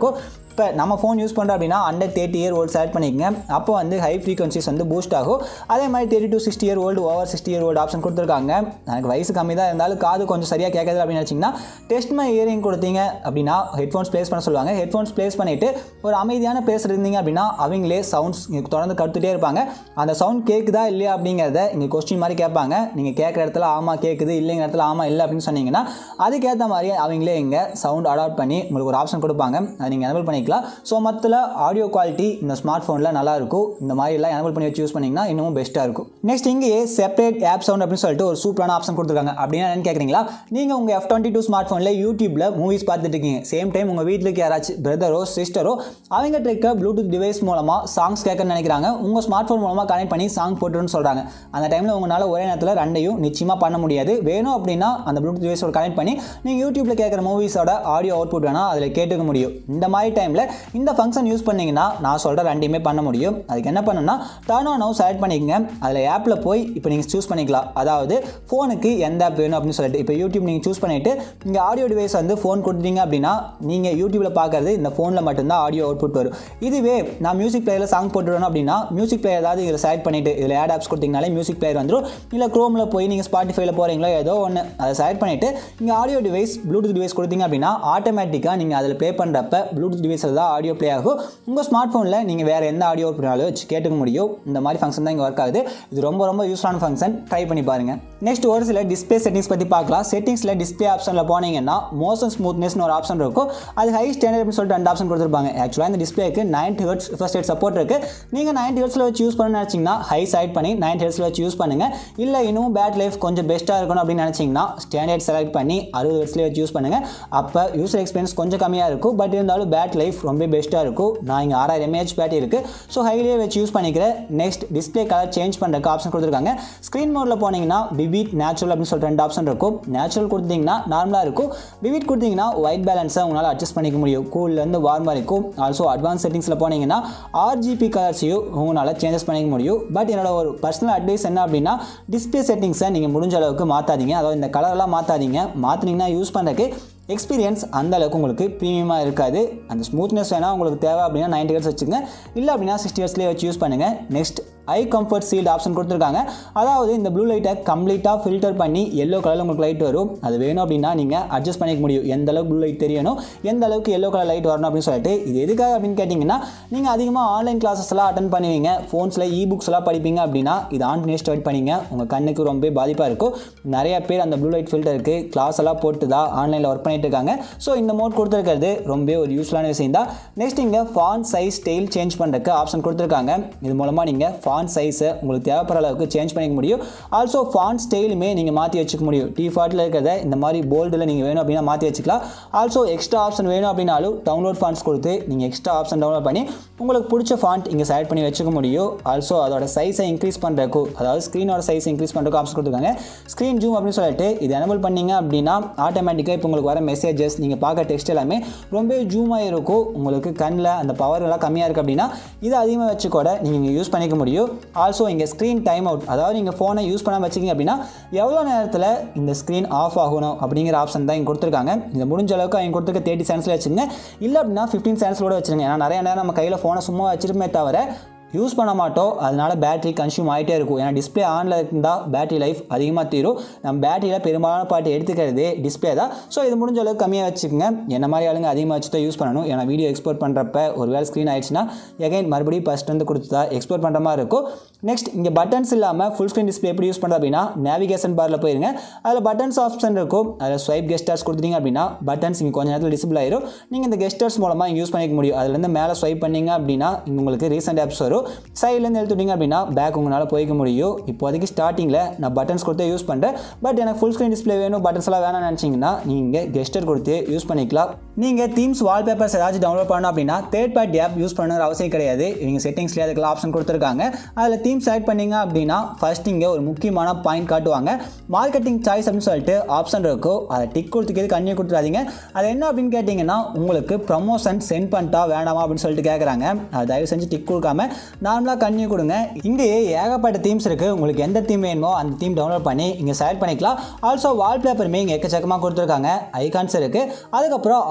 இப்போ நம்ம ஃபோன் யூஸ் பண்ணுறோம் அப்படின்னா under thirty year old select பண்ணிக்கங்க அப்போ வந்து ஹை ஃப்ரீக்வன்சிஸ் வந்து பூஸ்ட் ஆகும் அதே மாதிரி thirty to sixty year old over sixty year old option கொடுத்துருக்காங்க எனக்கு வயசு கம்மி தான் இருந்தாலும் காது கொஞ்சம் சரியாக கேட்காது அப்படின்னு வச்சிங்கன்னா டெஸ்ட் மை இயரிங் கொடுத்தீங்க அப்படின்னா ஹெட்ஃபோன்ஸ் ப்ளேஸ் பண்ண சொல்லுவாங்க ஹெட்ஃபோன்ஸ் ப்ளேஸ் பண்ணிவிட்டு ஒரு அமைதியான பிளேஸ் இருந்தீங்க அப்படின்னா அவங்களே சவுண்ட்ஸ் தொடர்ந்து கற்றுட்டே இருப்பாங்க அந்த சவுண்ட் கேட்குதா இல்லையா அப்படிங்கிறத இங்கே கொஸ்டின் மாதிரி கேட்பாங்க நீங்கள் கேட்குற இடத்துல ஆமாம் கேட்குது இல்லைங்கிற இடத்துல ஆமாம் இல்லை அப்படின்னு சொன்னீங்கன்னா அதுக்கேற்ற மாதிரி அவங்களே இங்கே சவுண்ட் அடாப்ட் பண்ணி உங்களுக்கு ஒரு ஆப்ஷன் கொடுப்பாங்க அதை நீங்கள் எனபிள் பண்ணிக்கலாம் ஸோ மொத்தத்தில் ஆடியோ குவாலிட்டி இந்த ஸ்மார்ட் ஃபோனில் நல்லா இருக்கும் இந்த மாதிரி எல்லாம் எனபிள் பண்ணி வச்சு யூஸ் பண்ணிங்கன்னா இன்னமும் பெஸ்ட்டாக இருக்கும் நெக்ஸ்ட் இங்கேயே செப்பரேட் ஆப் சவுண்ட் அப்படின்னு சொல்லிட்டு ஒரு சூப்பரான ஆப்ஷன் கொடுத்துருக்காங்க அப்படின்னா என்னன்னு கேட்குறீங்களா நீங்கள் உங்கள் எஃப் டுவெண்ட்டி டூ ஸ்மார்ட் ஃபோனில் யூடியூப்பில் மூவிஸ் பார்த்துட்டு இருக்கீங்க சேம் டைம் உங்கள் வீட்டில் யாராச்சும் பிரதரோ சிஸ்டரோ அவங்க இருக்க ப்ளூடூத் டிவைஸ் மூலமாக சாங்ஸ் கேட்கணும்னு நினைக்கிறாங்க உங்கள் ஸ்மார்ட் ஃபோன் மூலமாக கனெக்ட் பண்ணி சாங் போட்டுருன்னு சொல்கிறாங்க அந்த டைமில் உங்களால் ஒரே நேரத்தில் ரெண்டையும் நிச்சயமாக பண்ண முடியாது வேணும் அப்படின்னா அந்த ப்ளூடூத் டிவைஸோட கனெக்ட் பண்ணி நீங்கள் யூடியூப்பில் கேட்குற மூவிஸோட ஆடியோ அவுட்புட் வேணால் அதில் கேட்டுக்க முடியும் இந்த மாதிரி டைமில் இந்த ஃபங்க்ஷன் யூஸ் பண்ணிங்கன்னா நான் சொல்கிற ரெண்டையுமே பண்ண முடியும் அதுக்கு என்ன பண்ணணும்னா டர்ன் ஆன் நவ் செலக்ட் பண்ணிக்கங்க அதில் ஆப்பில் போய் இப்போ நீங்கள் சூஸ் பண்ணிக்கலாம் அதாவது ஃபோனுக்கு எந்த ஆப் வேணும் அப்படின்னு சொல்லிட்டு இப்போ யூடியூப் நீங்கள் சூஸ் பண்ணிவிட்டு இங்கே ஆடியோ டிவைஸ் வந்து ஃபோன் கொடுத்தீங்க அப்படின்னா நீங்கள் யூடியூப்பில் பார்க்குறது இந்த ஃபோனில் மட்டும்தான் ஆடியோ அவுட்புட் வரும் இதுவே நான் மியூசிக் பிளேயரில் சாங் போட்டுருவேன் அப்படின்னா மியூசிக் பிளேயர் ஏதாவது இதில் செலக்ட் பண்ணிவிட்டு இதில் ஆட் ஆப்ஸ் கொடுத்தீங்கனாலே மியூசிக் பிளேயர் வந்துடும் இல்லை க்ரோமில் போய் நீங்கள் ஸ்பாட்டிஃபைல போகிறீங்களோ ஏதோ ஒன்று அதை செலக்ட் பண்ணிவிட்டு இங்கே ஆடியோ டிவைஸ் ப்ளூடூத் டிவைஸ் கொடுத்தீங்க அப்படின்னா ஆட்டோமேட்டிக்காக நீங்கள் அதில் ப்ளே பண்ணுறப்ப ப்ளூடூத் டிவைஸில் தான் ஆடியோ ப்ளே ஆகும் உங்கள் ஸ்மார்ட் ஃபோனில் நீங்கள் வேறு எந்த ஆடியோ பண்ணாலும் வச்சு கேட்டுக்க முடியும் இந்த மாதிரி ஃபங்க்ஷன் தான் இங்கே ஒர்க் ஆகுது இது ரொம்ப ரொம்ப யூஸ்ஃபுல்லான ஃபங்க்ஷன் ட்ரை பண்ணி பாருங்கள் நெக்ஸ்ட் ஒரு சில டிஸ்பிளே செட்டிங்ஸ் பற்றி பார்க்கலாம் செட்டிங்ஸில் டிஸ்பிளே ஆப்ஷனில் போனீங்கன்னா மோஷன் ஸ்மூத்னஸ்னு ஒரு ஆப்ஷன் இருக்கும் அது ஹை ஸ்டாண்டர்ட் அப்படின்னு சொல்லிட்டு ரெண்டு ஆப்ஷன் கொடுத்துருப்பாங்க ஆக்சுவலாக இந்த டிஸ்பிளேக்கு ninety hertz first aid support இருக்குது நீங்கள் நைன்டி ஹெர்ட்ஸில் வச்சு யூஸ் பண்ணணும்னு நினச்சிங்கன்னா ஹை சைட் பண்ணி நைன்டி ஹெர்ட்ஸில் வச்சு யூஸ் பண்ணுங்கள் இல்லை இன்னும் பேட் லைஃப் கொஞ்சம் பெஸ்ட்டாக இருக்கணும் அப்படின்னு நினச்சிங்கன்னா ஸ்டாண்டர்ட் செலக்ட் பண்ணி அறுபது ஹெர்ட்ஸ்லேயே வச்சு யூஸ் பண்ணுங்கள் அப்போ யூசர் எக்ஸ்பீரியன்ஸ் கொஞ்சம் கம்மியாக இருக்கும் பட் இருந்தாலும் பேட் லைஃப் ரொம்ப பெஸ்ட்டாக இருக்கும் நான் இங்கே ஆறாயிரம் எம்ஏஹெச் பேட்டரி இருக்குது ஸோ ஹைலியே வச்சு யூஸ் பண்ணிக்கிறேன் நெக்ஸ்ட் டிஸ்பிளே கலர் சேஞ்ச் பண்ணுறதுக்கு ஆப்ஷன் கொடுத்துருக்காங்க ஸ்க்ரீன் மோடில் போனீங்கன்னா விவிட் நேச்சுரல் அப்படின்னு சொல்லிட்டு ரெண்டு ஆப்ஷன் இருக்கும் நேச்சுரல் கொடுத்தீங்கன்னா நார்மலாக இருக்கும் விவிட் கொடுத்தீங்கன்னா ஒயிட் பேலன்ஸை உங்களால் அட்ஜஸ்ட் பண்ணிக்க முடியும் கூல்லேருந்து வார்மாக இருக்கும் ஆல்சோ அட்வான்ஸ் செட்டிங்ஸில் போனீங்கன்னா ஆர்ஜிபி கலர்ஸையும் உங்களால் சேஞ்சஸ் பண்ணிக்க முடியும் பட் என்னோட ஒரு பர்சனல் அட்வைஸ் என்ன அப்படின்னா டிஸ்பிளே செட்டிங்ஸை நீங்கள் முடிஞ்ச அளவுக்கு மாற்றாதீங்க அதாவது இந்த கலர்லாம் மாற்றாதீங்க மாற்றினீங்கன்னா யூஸ் பண்ணுறதுக்கு எக்ஸ்பீரியன்ஸ் அந்த அளவுக்கு உங்களுக்கு ப்ரீமியமாக இருக்காது அந்த ஸ்மூத்னஸ் வேணால் உங்களுக்கு தேவை அப்படின்னா நைன்டி ஹெர்ட்ஸ் வச்சுங்க இல்லை அப்படின்னா சிக்ஸ்டி ஹெர்ட்ஸ்லேயே வச்சு யூஸ் பண்ணுங்கள் next eye comfort shield option கொடுத்துருக்காங்க அதாவது இந்த ப்ளூ லைட்டை கம்ப்ளீட்டாக ஃபில்டர் பண்ணி எல்லோ கலரில் உங்களுக்கு லைட் வரும் அது வேணும் அப்படின்னா நீங்கள் அட்ஜஸ்ட் பண்ணிக்க முடியும் எந்த அளவுக்கு ப்ளூ லைட் தெரியணும் எந்த அளவுக்கு எல்லோ கலர் லைட் வரணும் அப்படின்னு சொல்லிட்டு இது எதுக்காக அப்படின்னு கேட்டிங்கன்னா நீங்கள் அதிகமாக ஆன்லைன் கிளாஸஸ் எல்லாம் அட்டன் பண்ணுவீங்க ஃபோன்ஸில் இ புக்ஸ் எல்லாம் படிப்பீங்க அப்படின்னா இது ஆன் பண்ணி ஸ்டார்ட் பண்ணிங்க உங்கள் கண்ணுக்கு ரொம்ப பாதிப்பாக இருக்கும் நிறைய பேர் அந்த ப்ளூ லைட் ஃபில்டருக்கு கிளாஸ் எல்லாம் போட்டு தான் ஆன்லைனில் ஒர்க் பண்ணிட்டு இருக்காங்க ஸோ இந்த மோட் கொடுத்துருக்கிறது ரொம்ப ஒரு யூஸ்ஃபுல்லான விஷயம் தான் நெக்ஸ்ட் இங்கே ஃபான் சைஸ் ஸ்டைல் சேஞ்ச் பண்ணுறதுக்கு ஆப்ஷன் கொடுத்துருக்காங்க இது மூலமாக நீங்கள் ஃபான் சைஸை உங்களுக்கு தேவைப்படுற அளவுக்கு சேஞ்ச் பண்ணிக்க முடியும் ஆல்சோ ஃபான் ஸ்டைலுமே நீங்கள் மாற்றி வச்சுக்க முடியும் டிஃபால்ட்டில் இருக்கிறத இந்த மாதிரி போல்டில் நீங்கள் வேணும் அப்படின்னா மாற்றி வச்சுக்கலாம் ஆல்சோ எக்ஸ்ட்ரா ஆப்ஷன் வேணும் அப்படின்னாலும் டவுன்லோட் ஃபான்ஸ் கொடுத்து நீங்கள் எக்ஸ்ட்ரா ஆப்ஷன் டவுன்லோட் பண்ணி உங்களுக்கு பிடிச்ச ஃபாண்ட் இங்கே செலக்ட் பண்ணி வச்சுக்க முடியும் ஆல்சோ அதோட சைஸை இன்க்ரீஸ் பண்ணுறதுக்கு அதாவது ஸ்க்ரீனோட சைஸ் இன்க்ரீஸ் பண்ணுறதுக்கு ஆப்ஷன் கொடுத்துருக்காங்க ஸ்க்ரீன் ஜூம் அப்படின்னு சொல்லிட்டு இது எனபிள் பண்ணீங்க அப்படின்னா ஆட்டோமேட்டிக்காக இப்போ உங்களுக்கு வர மெசேஜஸ் நீங்கள் பார்க்க டெக்ஸ்ட் எல்லாமே ரொம்ப ஜூமாக இருக்கும் உங்களுக்கு கண்ணில் அந்த பவர் எல்லாம் கம்மியாக இருக்குது அப்படின்னா இதை அதிகமாக வச்சு கூட நீங்கள் யூஸ் பண்ணிக்க முடியும் ஆல்சோ இங்கே ஸ்க்ரீன் டைம் அவுட் அதாவது நீங்கள் ஃபோனை யூஸ் பண்ணாமல் வச்சிங்க அப்படின்னா எவ்வளோ நேரத்தில் இந்த ஸ்க்ரீன் ஆஃப் ஆகணும் அப்படிங்கிற ஆப்ஷன் தான் இங்கே கொடுத்துருக்காங்க இந்த முடிஞ்ச அளவுக்கு அவங்க கொடுத்துருக்க தேர்ட்டி செகண்ட்ஸில் வச்சுங்க இல்லை அப்படின்னா ஃபிஃப்டீன் செகண்ட்ஸோட வச்சுருங்க ஏன்னா நிறைய நேரம் நம்ம கையில் ஃபோனை சும்மா வச்சிருமே தவிர யூஸ் பண்ண மாட்டோம் அதனால பேட்டரி கன்சியூம் ஆகிட்டே இருக்கும் ஏன்னா டிஸ்பிளே ஆனில் இருந்தால் பேட்டரி லைஃப் அதிகமாக தீரும் நம்ம பேட்டரியில் பெரும்பாலான பாட்டு எடுத்துக்கிறதே டிஸ்பிளே தான் ஸோ இது முடிஞ்ச அளவுக்கு கம்மியாக வச்சுக்கோங்க என்ன மாதிரி ஆளுங்க அதிகமாக வச்சு தான் யூஸ் பண்ணணும் ஏன்னா வீடியோ எக்ஸ்போர்ட் பண்ணுறப்ப ஒரு வேலை ஸ்க்ரீன் ஆயிடுச்சுன்னா எகைன் மறுபடியும் ஃபஸ்ட் வந்து கொடுத்து தான் எக்ஸ்போர்ட் பண்ணுற மாதிரி இருக்கும் நெக்ஸ்ட் இங்கே பட்டன்ஸ் இல்லாமல் ஃபுல் ஸ்க்ரீன் டிஸ்பிளே எப்படி யூஸ் பண்ணுறது அப்படின்னா நேவிகேஷன் பாரில் போயிருங்க அதில் பட்டன்ஸ் ஆப்ஷன் இருக்கும் அதில் ஸ்வைப் கெஸ்டர்ஸ் கொடுத்துட்டீங்க அப்படின்னா பட்டன்ஸ் இங்கே கொஞ்ச நேரத்தில் டிஸ்பிள் ஆயிரும் நீங்கள் இந்த கெஸ்டர்ஸ் மூலமாக இங்கே யூஸ் பண்ணிக்க முடியும் அதுலேருந்து மேலே ஸ்வைப் பண்ணீங்க அப்படின்னா இங்க உங்களுக்கு ரீசெண்ட் ஆப்ஸ் வரும் சைட்லேருந்து எழுத்துட்டீங்க அப்படின்னா பேக் உங்களால் போய்க்க முடியும் இப்போதைக்கு ஸ்டார்டிங்கில் நான் பட்டன்ஸ் கொடுத்து யூஸ் பண்ணுறேன் பட் எனக்கு ஃபுல் ஸ்க்ரீன் டிஸ்பிளே வேணும் பட்டன்ஸ் எல்லாம் வேணாம்னு நினச்சிங்கன்னா நீங்கள் கெஸ்டர் கொடுத்து யூஸ் பண்ணிக்கலாம் நீங்கள் தீம்ஸ் வால்பேப்பர்ஸ் ஏதாச்சும் டவுன்லோட் பண்ணணும் அப்படின்னா தேர்ட் பார்ட்டி ஆப் யூஸ் பண்ணணுங்கிற அவசியம் கிடையாது இவங்க செட்டிங்ஸ்லேயே அதுக்கெல்லாம் ஆப்ஷன் கொடுத்துருக்காங்க அதில் தீம் செலக்ட் பண்ணீங்க அப்படின்னா ஃபர்ஸ்ட் இங்கே ஒரு முக்கியமான பாயிண்ட் காட்டுவாங்க மார்க்கெட்டிங் சாய்ஸ் அப்படின்னு சொல்லிட்டு ஆப்ஷன் இருக்கும் அதை டிக் கொடுத்துக்கிறது கண்ணியை கொடுத்துறாதீங்க அது என்ன அப்படின்னு கேட்டிங்கன்னா உங்களுக்கு ப்ரமோஷன் சென்ட் பண்ணிட்டா வேண்டாமா அப்படின்னு சொல்லிட்டு கேட்குறாங்க அதை தயவு செஞ்சு டிக் கொடுக்காம நார்மலாக கண்ணி கொடுங்க இங்கேயே ஏகப்பட்ட தீம்ஸ் இருக்குது உங்களுக்கு எந்த தீம் வேணுமோ அந்த தீம் டவுன்லோட் பண்ணி இங்கே செலக்ட் பண்ணிக்கலாம் ஆல்சோ வால்பேப்பருமே இங்கே எக்கச்சக்கமாக கொடுத்துருக்காங்க ஐகான்ஸ் இருக்குது அதுக்கப்புறம்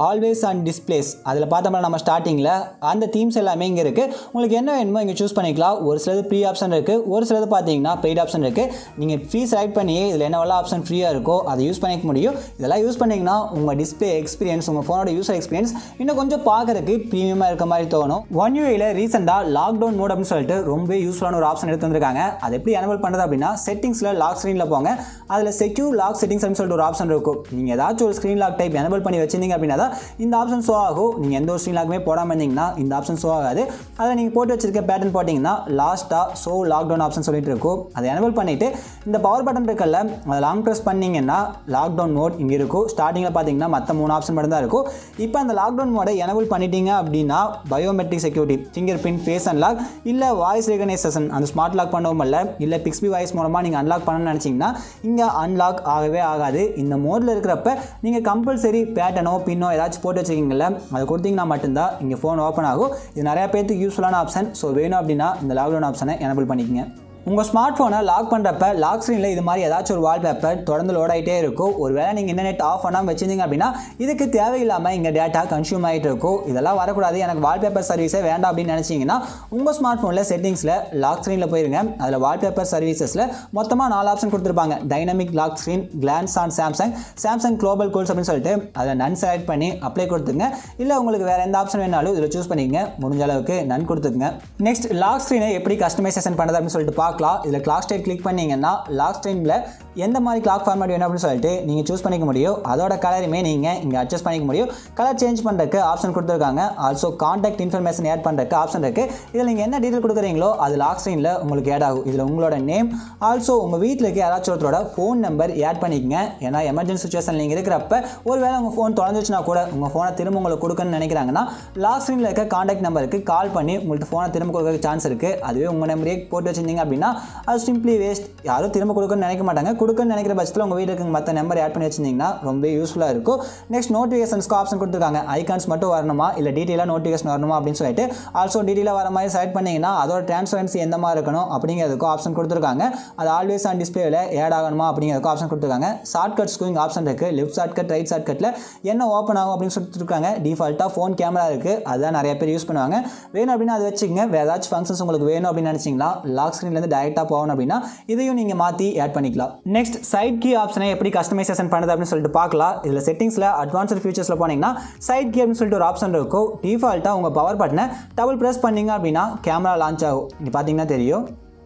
ஆல்வேஸ் அண்ட் டிஸ்பிளேஸ் அதில் பார்த்தோம்னா நம்ம ஸ்டார்டிங்கில் அந்த தீம்ஸ் எல்லாமே இங்கே இருக்குது உங்களுக்கு என்ன வேணுமோ இங்கே சூஸ் பண்ணிக்கலாம் ஒரு சிலது ப்ரீ ஆப்ஷன் இருக்குது ஒரு சிலது பார்த்தீங்கன்னா பெய்ட் ஆப்ஷன் இருக்குது நீங்கள் ஃப்ரீ செலக்ட் பண்ணி இதில் என்னவெல்லாம் ஆப்ஷன் ஃப்ரீயாக இருக்கோ அதை யூஸ் பண்ணிக்க முடியும் இதெல்லாம் யூஸ் பண்ணிங்கன்னா உங்கள் டிஸ்பிளே எக்ஸ்பீரியன்ஸ் உங்கள் ஃபோனோட யூசர் எக்ஸ்பீரியன்ஸ் இன்னும் கொஞ்சம் பார்க்கறதுக்கு ப்ரீமியமாக இருக்க மாதிரி தோணும் ஒன் யூஏல ரீசெண்டாக லாக்டவுன் மோட் அப்படின்னு சொல்லிட்டு ரொம்ப யூஸ்ஃபுல்லான ஒரு ஆப்ஷன் எடுத்து வந்திருக்காங்க அதை எப்படி எனபிள் பண்ணுறது அப்படின்னா செட்டிங்ஸில் லாக் ஸ்க்ரீனில் போங்க அதில் செக்யூர் லாக் செட்டிங்ஸ் அப்படின்னு சொல்லிட்டு ஒரு ஆப்ஷன் இருக்கும் நீங்கள் ஏதாச்சும் ஒரு ஸ்க்ரீன் லாக் டைப் எனபிள் பண்ணி வச்சிருந்தீங்க அப்படின்னா தான் இந்த ஆப்ஷன் ஷோ ஆகும் நீங்கள் எந்த ஒரு ஸ்க்ரீன் லாக்குமே போடாமல் இருந்தீங்கன்னா இந்த ஆப்ஷன் ஷோ ஆகாது அதில் நீங்கள் போட்டு வச்சிருக்க பேட்டர்ன் போட்டிங்கன்னா லாஸ்ட்டாக ஷோ லாக்டவுன் ஆப்ஷன் சொல்லிட்டு இருக்கும் அதை எனபிள் பண்ணிவிட்டு இந்த பவர் பட்டன் இருக்குல்ல அதை லாங் ப்ரெஸ் பண்ணிங்கன்னா லாக்டவுன் மோட் இங்கே இருக்கும் ஸ்டார்டிங்கில் பார்த்தீங்கன்னா மற்ற மூணு ஆப்ஷன் மட்டும் தான் இருக்கும் இப்போ அந்த லாக்டவுன் மோடை எனபிள் பண்ணிட்டீங்க அப்படின்னா biometric security fingerprint face unlock இல்லை வாய்ஸ் ரெகனைசேஷன் அந்த ஸ்மார்ட் லாக் பண்ணவும் இல்லை இல்லை பிக்ஸ்பி வாய்ஸ் மூலமாக நீங்கள் அன்லாக் பண்ணணும்னு நினச்சிங்கன்னா இங்கே அன்லாக் ஆகவே ஆகாது இந்த மோடில் இருக்கிறப்ப நீங்கள் கம்பல்சரி பேட்டனோ பின்னோ ஏதாச்சும் போட்டு வச்சுக்கிங்கள அதை கொடுத்தீங்கன்னா மட்டும்தான் இங்கே ஃபோன் ஓப்பன் ஆகும் இது நிறையா பேருக்கு யூஸ்ஃபுல்லான ஆப்ஷன் ஸோ வேணும் அப்படின்னா இந்த லாக்டவுன் ஆப்ஷனை எனபிள் பண்ணிக்கங்க உங்கள் ஸ்மார்ட் ஃபோனை லாக் பண்ணுறப்ப லாக் ஸ்க்ரீனில் இது மாதிரி ஏதாச்சும் ஒரு வால்பேப்பர் தொடர்ந்து லோட் ஆகிட்டே இருக்கும் ஒரு வேளை நீங்கள் இன்டர்நெட் ஆஃப் பண்ணாமல் வச்சிருந்தீங்க அப்படின்னா இதுக்கு தேவையில்லாமல் இங்கே டேட்டா கன்சியூம் ஆகிட்டு இருக்கும் இதெல்லாம் வரக்கூடாது எனக்கு வால்பேப்பர் சர்வீஸே வேண்டாம் அப்படின்னு நினச்சிங்கன்னா உங்கள் ஸ்மார்ட் ஃபோனில் செட்டிங்ஸில் லாக் ஸ்க்ரீனில் போயிருங்க அதில் வால்பேப்பர் சர்வீசஸில் மொத்தமாக நாலு ஆப்ஷன் கொடுத்துருப்பாங்க dynamic lock screen glance on Samsung Samsung global goals அப்படின்னு சொல்லிட்டு அதை நன் செலக்ட் பண்ணி அப்ளை கொடுத்துங்க இல்லை உங்களுக்கு வேறு எந்த ஆப்ஷன் வேணாலும் இதில் சூஸ் பண்ணிக்கங்க முடிஞ்ச அளவுக்கு நன் கொடுத்துக்குங்க நெக்ஸ்ட் லாக் ஸ்க்ரீனை எப்படி கஸ்டமைசேஷன் பண்ணுறது அப்படின்னு சொல்லிட்டு பார்க்கலாம் இதில் கிளாக் ஸ்டேட் கிளிக் பண்ணீங்கன்னா லாக் ஸ்க்ரீனில் எந்த மாதிரி கிளாக் ஃபார்மேட் வேணும் அப்படின்னு சொல்லிட்டு நீங்கள் சூஸ் பண்ணிக்க முடியும் அதோட கலருமே நீங்கள் இங்கே அட்ஜஸ்ட் பண்ணிக்க முடியும் கலர் சேஞ்ச் பண்ணுறதுக்கு ஆப்ஷன் கொடுத்துருக்காங்க ஆல்சோ காண்டாக்ட் இன்ஃபர்மேஷன் ஆட் பண்ணுறதுக்கு ஆப்ஷன் இருக்குது இதில் நீங்கள் என்ன டீட்டெயில் கொடுக்குறீங்களோ அது லாக் ஸ்க்ரீனில் உங்களுக்கு ஆட் ஆகும் இதில் உங்களோட நேம் ஆல்சோ உங்கள் வீட்டில் இருக்க யாராச்சும் ஒருத்தரோட ஃபோன் நம்பர் ஆட் பண்ணிக்கங்க ஏன்னா எமர்ஜென்சி சுச்சுவேஷன் நீங்கள் இருக்கிறப்ப ஒருவேளை உங்கள் ஃபோன் தொலைஞ்சிச்சுன்னா கூட உங்கள் ஃபோனை திரும்ப உங்களுக்கு கொடுக்கணும்னு நினைக்கிறாங்கன்னா லாக் ஸ்க்ரீனில் இருக்க காண்டாக்ட் நம்பருக்கு கால் பண்ணி உங்களுக்கு ஃபோனை திரும்ப கொடுக்க சான்ஸ் இருக்குது அதுவே உங்கள் நம்பரே போட்டு வச்சிருந்தீங்க அப்படின்னா அது சிம்பிளி வேஸ்ட் யாரும் திரும்ப கொடுக்கணும்னு நினைக்க மாட்டாங்க கொடுக்கணும்னு நினைக்கிற பட்சத்தில் உங்கள் வீட்டுக்கு இருக்க மற்ற நம்பர் ஆட் பண்ணி வச்சிருந்தீங்கன்னா ரொம்ப யூஸ்ஃபுல்லாக இருக்கும் நெக்ஸ்ட் நோட்டிஃபிகேஷன்ஸ்க்கு ஆப்ஷன் கொடுத்துருக்காங்க ஐகான்ஸ் மட்டும் வரணுமா இல்லை டீட்டெயிலாக நோட்டிஃபிகேஷன் வரணுமா அப்படின்னு சொல்லிட்டு ஆல்சோ டீட்டெயிலாக வர மாதிரி செலக்ட் பண்ணிங்கன்னா அதோட ட்ரான்ஸ்பரன்சி எந்த மாதிரி இருக்கணும் அப்படிங்கிறதுக்கும் ஆப்ஷன் கொடுத்துருக்காங்க அது ஆல்வேஸ் ஆன் டிஸ்பிளேவில் ஆட் ஆகணுமா அப்படிங்கிறதுக்கும் ஆப்ஷன் கொடுத்துருக்காங்க ஷார்ட் கட்ஸ்க்கும் இங்கே ஆப்ஷன் இருக்குது லெஃப்ட் ஷார்ட் கட் ரைட் ஷார்ட் கட்டில் என்ன ஓப்பன் ஆகும் அப்படின்னு சொல்லிட்டுருக்காங்க டிஃபால்ட்டாக ஃபோன் கேமரா இருக்குது அதுதான் நிறைய பேர் யூஸ் பண்ணுவாங்க வேணும் அப்படின்னா அதை வச்சுக்கங்க வேறு ஏதாச்சும் ஃபங்க்ஷன்ஸ் உங்களுக்கு வேணும் அப்படின்னு நினச்சிங்களா லாக் ஸ்க்ரீன்லேருந்து டேரெக்டாக போகணும் அப்படின்னா இதையும் நீங்கள் மாற்றி ஆட் பண்ணிக்கலாம் நெக்ஸ்ட் சைட் கீ ஆப்ஷனை எப்படி கஸ்டமைசேஷன் பண்ணுறது அப்படின்னு சொல்லிட்டு பார்க்கலாம் இதில் செட்டிங்ஸில் அட்வான்ஸ்ட் ஃபீச்சர்ஸில் போனீங்கன்னா சைட் கீ அப்படின்னு சொல்லிட்டு ஒரு ஆப்ஷன் இருக்கும் டிஃபால்ட்டாக உங்கள் பவர் பட்டனை டபுள் ப்ரெஸ் பண்ணீங்க அப்படின்னா கேமரா லான்ச் ஆகும் இங்கே பார்த்தீங்கன்னா தெரியும்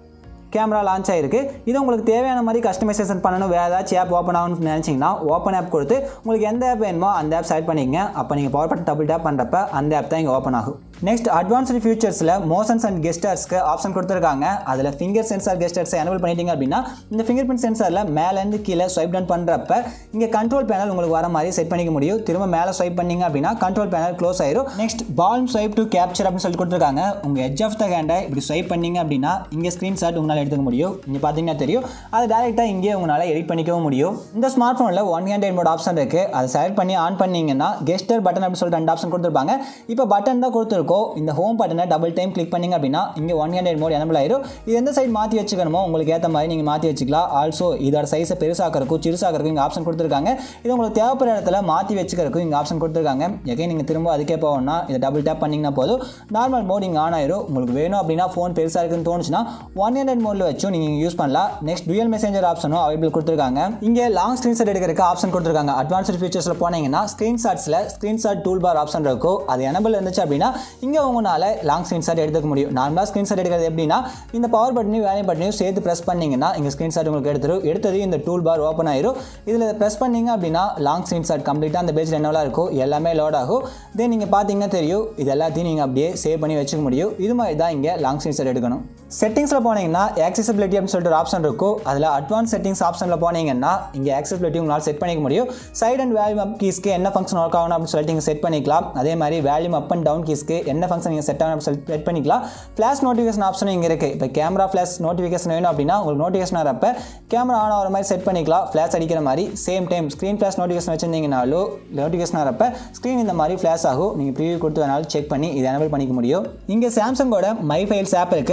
கேமரா லான்ச் ஆயிருக்கு இது உங்களுக்கு தேவையான மாதிரி கஸ்டமைசேஷன் பண்ணணும் வேறு ஏதாச்சும் ஆப் ஓப்பன் ஆகணும்னு நினச்சிங்கன்னா ஓப்பன் ஆப் கொடுத்து உங்களுக்கு எந்த ஆப் வேணுமோ அந்த ஆப் செலக்ட் பண்ணிக்கங்க அப்போ நீங்கள் பவர் பட்டன் டபுள் டேப் பண்ணுறப்ப அந்த ஆப் தான் இங்கே ஓப்பன் ஆகும் நெக்ஸ்ட் அட்வான்ஸ்டு ஃபியூச்சர்ஸில் மோஷன்ஸ் அண்ட் கெஸ்டர்ஸ்க்கு ஆப்ஷன் கொடுத்துருக்காங்க அதில் ஃபிங்கர் சென்சார் கெஸ்டர்ஸை எனபிள் பண்ணிட்டீங்க அப்படின்னா இந்த ஃபிங்கர் பிரிண்ட் சென்சாரில் மேலேருந்து கீழே ஸ்வைப் டவுன் பண்ணுறப்ப இங்கே கண்ட்ரோல் பேனல் உங்களுக்கு வர மாதிரி செட் பண்ணிக்க முடியும் திரும்ப மேலே ஸ்வைப் பண்ணீங்க அப்படின்னா கண்ட்ரோல் பேனல் க்ளோஸ் ஆயிரும் next palm swipe to capture அப்படின்னு சொல்லி கொடுத்துருக்காங்க உங்கள் எட்ஜ் ஆஃப் த ஹேண்டை இப்படி ஸ்வைப் பண்ணீங்க அப்படின்னா இங்கே ஸ்க்ரீன்ஷாட் உங்களால் எடுத்துக்க முடியும் இங்கே பார்த்தீங்கன்னா தெரியும் அது டேரெக்டாக இங்கே உங்களால் எடிட் பண்ணிக்கவும் முடியும் இந்த ஸ்மார்ட் ஃபோனில் ஒன் ஹேண்ட் மோட் ஆப்ஷன் இருக்குது அதை செலக்ட் பண்ணி ஆன் பண்ணீங்கன்னா கெஸ்டர் பட்டன் அப்படின்னு சொல்லிட்டு ரெண்டு ஆப்ஷன் கொடுத்துருப்பாங்க இப்போ பட்டன் தான் கொடுத்துருக்கோம் இந்த ஹோம் பட்டனை டபுள் டைம் கிளிக் பண்ணிங்க அப்படின்னா இங்கே ஒன் ஹண்ட்ரட் மோட் எனபிள் ஆயிரும் இது எந்த சைடு மாற்றி வச்சுக்கணுமோ உங்களுக்கு ஏற்ற மாதிரி நீங்கள் மாற்றி வச்சுக்கலாம் ஆல்சோ இதோட சைஸை பெருசாக்கிறதுக்கும் சிறுசாக்கிறதுக்கும் இங்கே ஆப்ஷன் கொடுத்துருக்காங்க இது உங்களுக்கு தேவைப்படுற இடத்துல மாற்றி வச்சுக்கிறதுக்கும் இங்கே ஆப்ஷன் கொடுத்துருக்காங்க எகைன் நீங்கள் திரும்ப அதுக்கே போகணும்னா இதை டபுள் டேப் பண்ணிங்கன்னா போதும் நார்மல் மோட் இங்கே ஆன் ஆயிரும் உங்களுக்கு வேணும் அப்படின்னா ஃபோன் பெருசாக இருக்குன்னு தோணுச்சுன்னா ஒன் ஹண்ட்ரட் மோடில் வச்சும் நீங்கள் யூஸ் பண்ணலாம் நெக்ஸ்ட் டுயல் மெசேஞ்சர் ஆப்ஷனும் அவைபிள் கொடுத்துருக்காங்க இங்கே லாங் ஸ்க்ரீன்ஷாட் எடுக்கிறதுக்கு ஆப்ஷன் கொடுத்துருக்காங்க அட்வான்ஸ்ட் ஃபீச்சர்ஸில் போனீங்கன்னா ஸ்க்ரீன்ஷாட்ஸில் ஸ்க்ரீன்ஷாட் டூல் பார் ஆப்ஷன் இருக்கும் அது எனபிள் இருந்துச்சு அப்படின்னா இங்கே உங்களால் லாங் ஸ்க்ரீன்ஷாட் எடுத்துக்க முடியும் நார்மலாக ஸ்க்ரீன்ஷாட் எடுக்கிறது எப்படின்னா இந்த பவர் பட்டனையும் வேலை பட்டனையும் சேர்த்து ப்ரெஸ் பண்ணிங்கன்னா இங்கே ஸ்க்ரீன்ஷாட் உங்களுக்கு எடுத்துரும் எடுத்தது இந்த டூல் பார் ஓப்பன் ஆயிரும் இதில் ப்ரெஸ் பண்ணீங்க அப்படின்னா லாங் ஸ்க்ரீன்ஷாட் கம்ப்ளீட்டாக அந்த பேஜில் என்னவெல்லாம் இருக்கும் எல்லாமே லோட் ஆகும் தென் நீங்கள் பார்த்தீங்கன்னா தெரியும் இது எல்லாத்தையும் நீங்கள் அப்படியே சேவ் பண்ணி வச்சுக்க முடியும் இது மாதிரி தான் இங்கே லாங் ஸ்க்ரீன்ஷாட் எடுக்கணும் செட்டிங்ஸில் போனீங்கன்னா ஆக்சசிபிலிட்டி அப்படின்னு சொல்லிட்டு ஒரு ஆப்ஷன் இருக்கும் அதில் அட்வான்ஸ் செட்டிங்ஸ் ஆப்ஷனில் போனீங்கன்னா இங்கே ஆக்சசிபிலிட்டி உங்களால் செட் பண்ணிக்க முடியும் சைட் அண்ட் வேல்யூம் அப் கீஸ்க்கு என்ன ஃபங்க்ஷன் ஒர்க் ஆகணும் அப்படின்னு சொல்லிட்டு நீங்கள் செட் பண்ணிக்கலாம் அதே மாதிரி வேல்யூம் அப் அண்ட் டவுன் கீஸ்க்கு என்ன ஃபங்க்ஷன் நீங்கள் செட் ஆகணும் சொல்லி செட் பண்ணிக்கலாம் ஃப்ளாஷ் நோட்டிஃபிகேஷன் ஆப்ஷன் இங்கே இருக்குது இப்போ கேமரா ஃப்ளாஷ் நோட்டிஃபிகேஷன் வேணும் அப்படின்னா உங்களுக்கு நோட்டிஃபிகேஷன் வரப்போ கேமரா ஆன் ஆகிற மாதிரி செட் பண்ணிக்கலாம் ஃப்ளாஷ் அடிக்கிற மாதிரி same time screen flash notification வச்சிருந்தீங்கனாலும் நோட்டிஃபிகேஷன் வரப்போ ஸ்க்ரீன் இந்த மாதிரி ஃப்ளாஷ் ஆகும் நீங்கள் ப்ரீவியூ கொடுத்து வேணாலும் செக் பண்ணி இதை எனபிள் பண்ணிக்க முடியும் இங்கே சாம்சங்கோட மை ஃபைல்ஸ் ஆப் இருக்குது அதில் போனீங்கன்னா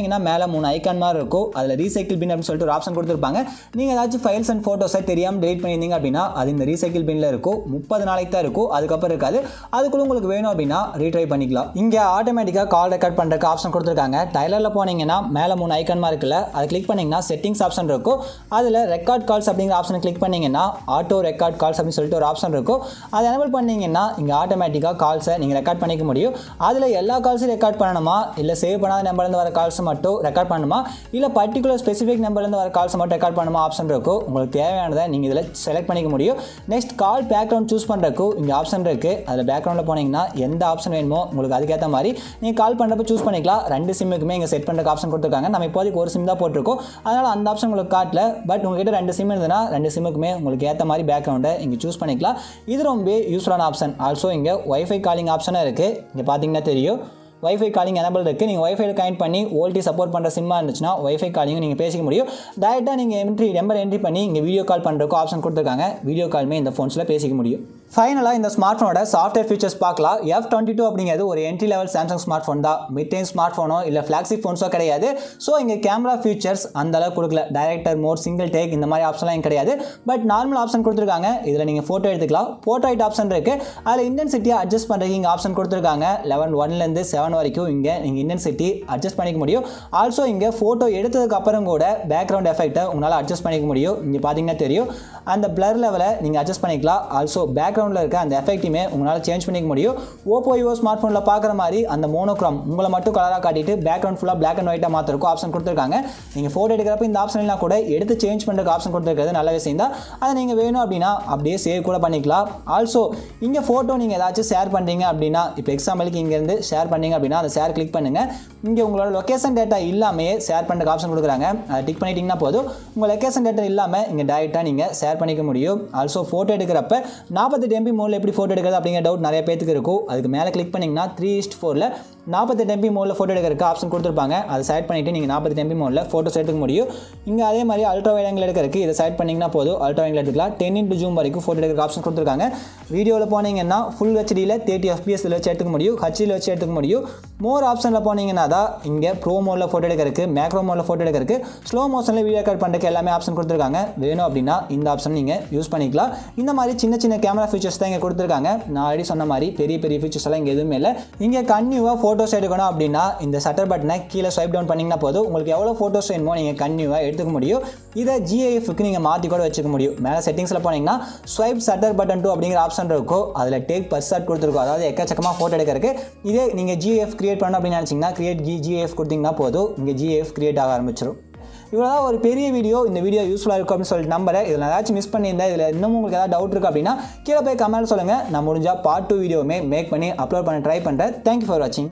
போனீங்கன்னா மேலே மூணு ஐக்கான் மாதிரி இருக்கும் அதில் ரீசைக்கிள் பின் அப்படின்னு சொல்லிட்டு ஒரு ஆப்ஷன் கொடுத்துருப்பாங்க நீங்கள் ஏதாச்சும் ஃபைல்ஸ் அண்ட் ஃபோட்டோஸை தெரியாமல் டெலிட் பண்ணியிருந்தீங்க அப்படின்னா அது இந்த ரீசைக்கிள் பின்னில் இருக்கும் முப்பது நாளைக்கு தான் இருக்கும் அதுக்கப்புறம் இருக்காது அதுக்குள்ள உங்களுக்கு வேணும் அப்படின்னா ரீட்ரை பண்ணிக்கலாம் இங்கே ஆட்டோமேட்டிக்காக கால் ரெக்கார்ட் பண்ணுறதுக்கு ஆப்ஷன் கொடுத்துருக்காங்க டைலரில் போனீங்கன்னா மேலே மூணு ஐக்கான் மாதிரி இருக்குல்ல அதை கிளிக் பண்ணிங்கன்னா செட்டிங்ஸ் ஆப்ஷன் இருக்கும் அதில் ரெக்கார்ட் கால்ஸ் அப்படிங்கிற ஆப்ஷனை கிளிக் பண்ணிங்கன்னா ஆட்டோ ரெக்கார்ட் கால்ஸ் அப்படின்னு சொல்லிட்டு ஒரு ஆப்ஷன் இருக்கும் அதை எனபிள் பண்ணீங்கன்னா இங்கே ஆட்டோமேட்டிக்காக கால்ஸை நீங்கள் ரெக்கார்ட் பண்ணிக்க முடியும் அதில் எல்லா கால்ஸும் ரெக்கார்ட் பண்ணணுமா இல்லை சேவ் பண்ணாத நம்பர்லேருந்து வர கால்ஸ் மட்டும் ரெக்கார்ட் பண்ணணுமா இல்லை பர்டிகுலர் ஸ்பெசிஃபிக் நம்பர்லேருந்து வர கால்ஸ் மட்டும் ரெக்கார்ட் பண்ணணுமா ஆப்ஷன் இருக்கும் உங்களுக்கு தேவையானதை நீங்கள் இதில் செலக்ட் பண்ணிக்க முடியும் நெக்ஸ்ட் கால் பேக்ரவுண்ட் சூஸ் பண்ணுறதுக்கு இங்கே ஆப்ஷன் இருக்குது அதில் பேக்ரவுண்டில் போனீங்கன்னா எந்த ஆப்ஷன் வேணுமோ உங்களுக்கு அதுக்கேற்ற மாதிரி நீங்கள் கால் பண்ணுறப்ப சூஸ் பண்ணிக்கலாம் ரெண்டு சிம்முக்குமே இங்கே செட் பண்ணுறதுக்கு ஆப்ஷன் கொடுத்துருக்காங்க நம்ம இப்போதைக்கு ஒரு சிம் தான் போட்டிருக்கோம் அதனால் அந்த ஆப்ஷன் உங்களுக்கு காட்டல பட் உங்ககிட்ட ரெண்டு சிம் இருந்ததுன்னா ரெண்டு சிம்முக்குமே உங்களுக்கு ஏற்ற மாதிரி பேக்ரவுண்டை இங்கே சூஸ் பண்ணிக்கலாம் இது ரொம்ப யூஸ்ஃபுல்லான ஆப்ஷன் ஆல்சோ இங்கே ஒய்ஃபை காலிங் ஆப்ஷனும் இருக்குது இங்கே பார்த்தீங்கன்னா தெரியும் வைஃபை காலிங் எனபிள் இருக்குது நீங்கள் வைஃபைல கனெக்ட் பண்ணி ஓல்டி சப்போர்ட் பண்ணுற சிம்மாக இருந்துச்சுன்னா வைஃபை காலிங் நீங்கள் பேசிக்க முடியும் டேரெக்டாக நீங்கள் என்ட்ரி நம்பர் என்ட்ரி பண்ணி இங்கே வீடியோ கால் பண்ணுறதுக்கு ஆப்ஷன் கொடுத்துருக்காங்க வீடியோ காலுமே இந்த ஃபோன்ஸில் பேசிக்க முடியும் ஃபைனலாக இந்த ஸ்மார்ட் ஃபோனோட சாஃப்ட்வேர் ஃபீச்சர்ஸ் பார்க்கலாம் எஃப் டுவெண்ட்டி டூ அப்படிங்கிறது ஒரு entry level Samsung smart phone தான் மிட் ரேஞ்ச் ஸ்மார்ட் ஃபோனோ இல்லை ஃப்ளாக்ஸிப் ஃபோன்ஸோ கிடையாது ஸோ இங்கே கேமரா ஃபீச்சர்ஸ் அந்த அளவுக்கு கொடுக்கல டைரக்டர் மோட் சிங்கிள் டேக் இந்த மாதிரி ஆப்ஷன்லாம் இங்கே கிடையாது பட் நார்மல் ஆப்ஷன் கொடுத்துருக்காங்க இதில் நீங்கள் ஃபோட்டோ எடுத்துக்கலாம் போர்ட்ரைட் ஆப்ஷன் இருக்குது அதில் இன்டென்சிட்டியை அட்ஜஸ்ட் பண்ணுறதுக்கு இங்கே ஆப்ஷன் கொடுத்துருக்காங்க லெவன் ஒன்லேருந்து செவன் வரைக்கும் இங்கே நீங்கள் இன்டென்சிட்டி அட்ஜஸ்ட் பண்ணிக்க முடியும் ஆல்சோ இங்கே ஃபோட்டோ எடுத்ததுக்கு அப்புறம் கூட பேக்ரவுண்ட் எஃபெக்ட்டை உங்களால் அட்ஜஸ்ட் பண்ணிக்க முடியும் இங்கே பார்த்தீங்கன்னா தெரியும் அந்த பிளர் லெவலை நீங்கள் அட்ஜஸ்ட் பண்ணிக்கலாம் ஆல்சோ பேக்ரவுண்டில் இருக்க அந்த எஃபெக்ட்டுமே உங்களால் சேஞ்ச் பண்ணிக்க முடியும் ஓப்போ யுவோ ஸ்மார்ட் ஃபோனில் பார்க்குற மாதிரி அந்த மோனோக்ராம் உங்களை மட்டும் கலராக காட்டிட்டு பேக்ரவுண்ட் ஃபுல்லாக பிளாக் அண்ட் ஒயிட்டாக மாற்றிருக்கும் ஆப்ஷன் கொடுத்துருக்காங்க நீங்கள் ஃபோட்டோ எடுக்கிறப்ப இந்த ஆப்ஷன்லாம் கூட எடுத்து சேஞ்ச் பண்ணுறதுக்கு ஆப்ஷன் கொடுத்துருக்கிறது நல்ல விஷயம் தான் அதை நீங்கள் வேணும் அப்படின்னா அப்படியே சேவ் கூட பண்ணிக்கலாம் ஆல்சோ இங்கே ஃபோட்டோ நீங்கள் ஏதாச்சும் ஷேர் பண்ணுறீங்க அப்படின்னா இப்போ எக்ஸாம்பிளுக்கு இங்கேருந்து ஷேர் பண்ணீங்க அப்படின்னா அந்த ஷேர் கிளிக் பண்ணுங்கள் இங்கே உங்களோட லொக்கேஷன் டேட்டா இல்லாமையே ஷேர் பண்ணுறதுக்கு ஆப்ஷன் கொடுக்குறாங்க அதை டிக் பண்ணிட்டீங்கன்னா போதும் உங்கள் லொக்கேஷன் டேட்டா இல்லாமல் இங்கே டேரெக்டாக நீங்கள் ஷேர் பண்ணிக்க முடியும் ஆல்சோ ஃபோட்டோ எடுக்கிறப்ப நாற்பத்தெட்டு எம்பி மோடில் எப்படி ஃபோட்டோ எடுக்கிறது அப்படிங்கிற டவுட் நிறைய பேத்துக்கு இருக்கும் அதுக்கு மேலே கிளிக் பண்ணிங்கன்னா த்ரீ இஸ்ட் ஃபோரில் நாற்பத்தெட்டு எம்பி மோடில் ஃபோட்டோ எடுக்கிறதுக்கு ஆப்ஷன் கொடுத்துருப்பாங்க அதை செலக்ட் பண்ணிவிட்டு நீங்கள் நாற்பத்தெட்டு எம்பி மோடில் ஃபோட்டோஸ் எடுத்துக்க முடியும் இங்கே அதே மாதிரி அல்ட்ரா வைட் ஆங்கிள் எடுக்கிறதுக்கு இதை செலக்ட் பண்ணிங்கன்னா போதும் அல்ட்ரா ஆங்கிள் எடுத்துக்கலாம் டென் இன்ட்டு ஜூம் வரைக்கும் ஃபோட்டோ எடுக்கிற ஆப்ஷன் கொடுத்துருக்காங்க வீடியோவில் போனீங்கன்னா ஃபுல் ஹெச்டியில் தேர்ட்டி எஃபிஎஸ்ல வச்சு எடுத்துக்க முடியும் ஹெச்டியில் வச்சு எடுத்துக்க முடியும் மோர் ஆப்ஷனில் போனீங்கன்னா தான் இங்கே ப்ரோ மோடில் ஃபோட்டோ எடுக்கிறதுக்கு மேக்ரோ மோடில் ஃபோட்டோ எடுக்கிறதுக்கு ஸ்லோ மோஷனில் வீடியோ ரெக்கார்ட் பண்ணுறதுக்கு எல்லாமே ஆப்ஷன் கொடுத்துருக்காங்க வேணும் அப்படின்னா இந்த ஆப்ஷன் நீங்கள் யூஸ் பண்ணிக்கலாம் இந்த மாதிரி சின்ன சின்ன கேமரா ஃபீச்சர்ஸ் தான் இங்கே கொடுத்துருக்காங்க நான் ஆல்ரெடி சொன்ன மாதிரி பெரிய பெரிய ஃபீச்சர்ஸ் எல்லாம் இங்கே எதுவுமே இல்லை இங்கே கன்யூவாக ஃபோட்டோஸ் எடுக்கணும் அப்படின்னா இந்த சட்டர் பட்டனை கீழே ஸ்வைப் டவுன் பண்ணிங்கன்னா போதும் உங்களுக்கு எவ்வளோ ஃபோட்டோஸ் வேணுமோ நீங்கள் கன்யூவாக எடுத்துக்க முடியும் இதை ஜிஐஎஃப்க்கு நீங்கள் மாற்றி கூட வச்சுக்க முடியும் மேலே செட்டிங்ஸில் போனீங்கன்னா ஸ்வைப் சட்டர் பட்டன் டூ அப்படிங்கிற ஆப்ஷன் இருக்கும் அதில் டேக் பஸ் ஷாட் கொடுத்துருக்கோம் அதாவது எக்கச்சக்கமாக ஃபோட்டோ எடுக்கிறதுக்கு இதே நீங்கள் ஜிஎஃப் கிரியேட் பண்ணணும் அப்படின்னு நினச்சிங்கன்னா கிரியேட் ஜி ஜிஎஃப் கொடுத்தீங்கன்னா போதும் இங்கே ஜிஎஃப் கிரியேட் ஆக ஆரம்பிச்சிடும் இவ்வளோ ஒரு பெரிய வீடியோ இந்த வீடியோ யூஸ்ஃபுல்லாக இருக்கும் அப்படின்னு சொல்லிட்டு நம்புறேன் இதில் ஏதாச்சும் மிஸ் பண்ணியிருந்தேன் இதில் இன்னும் உங்களுக்கு ஏதாவது டவுட் இருக்குது அப்படின்னா கீழே போய் கமெண்ட் சொல்லுங்கள் நான் முடிஞ்சால் பார்ட் டூ வீடியோவுமே மேக் பண்ணி அப்லோட் பண்ண ட்ரை பண்ணுறேன் தேங்க்யூ ஃபார் வாட்சிங்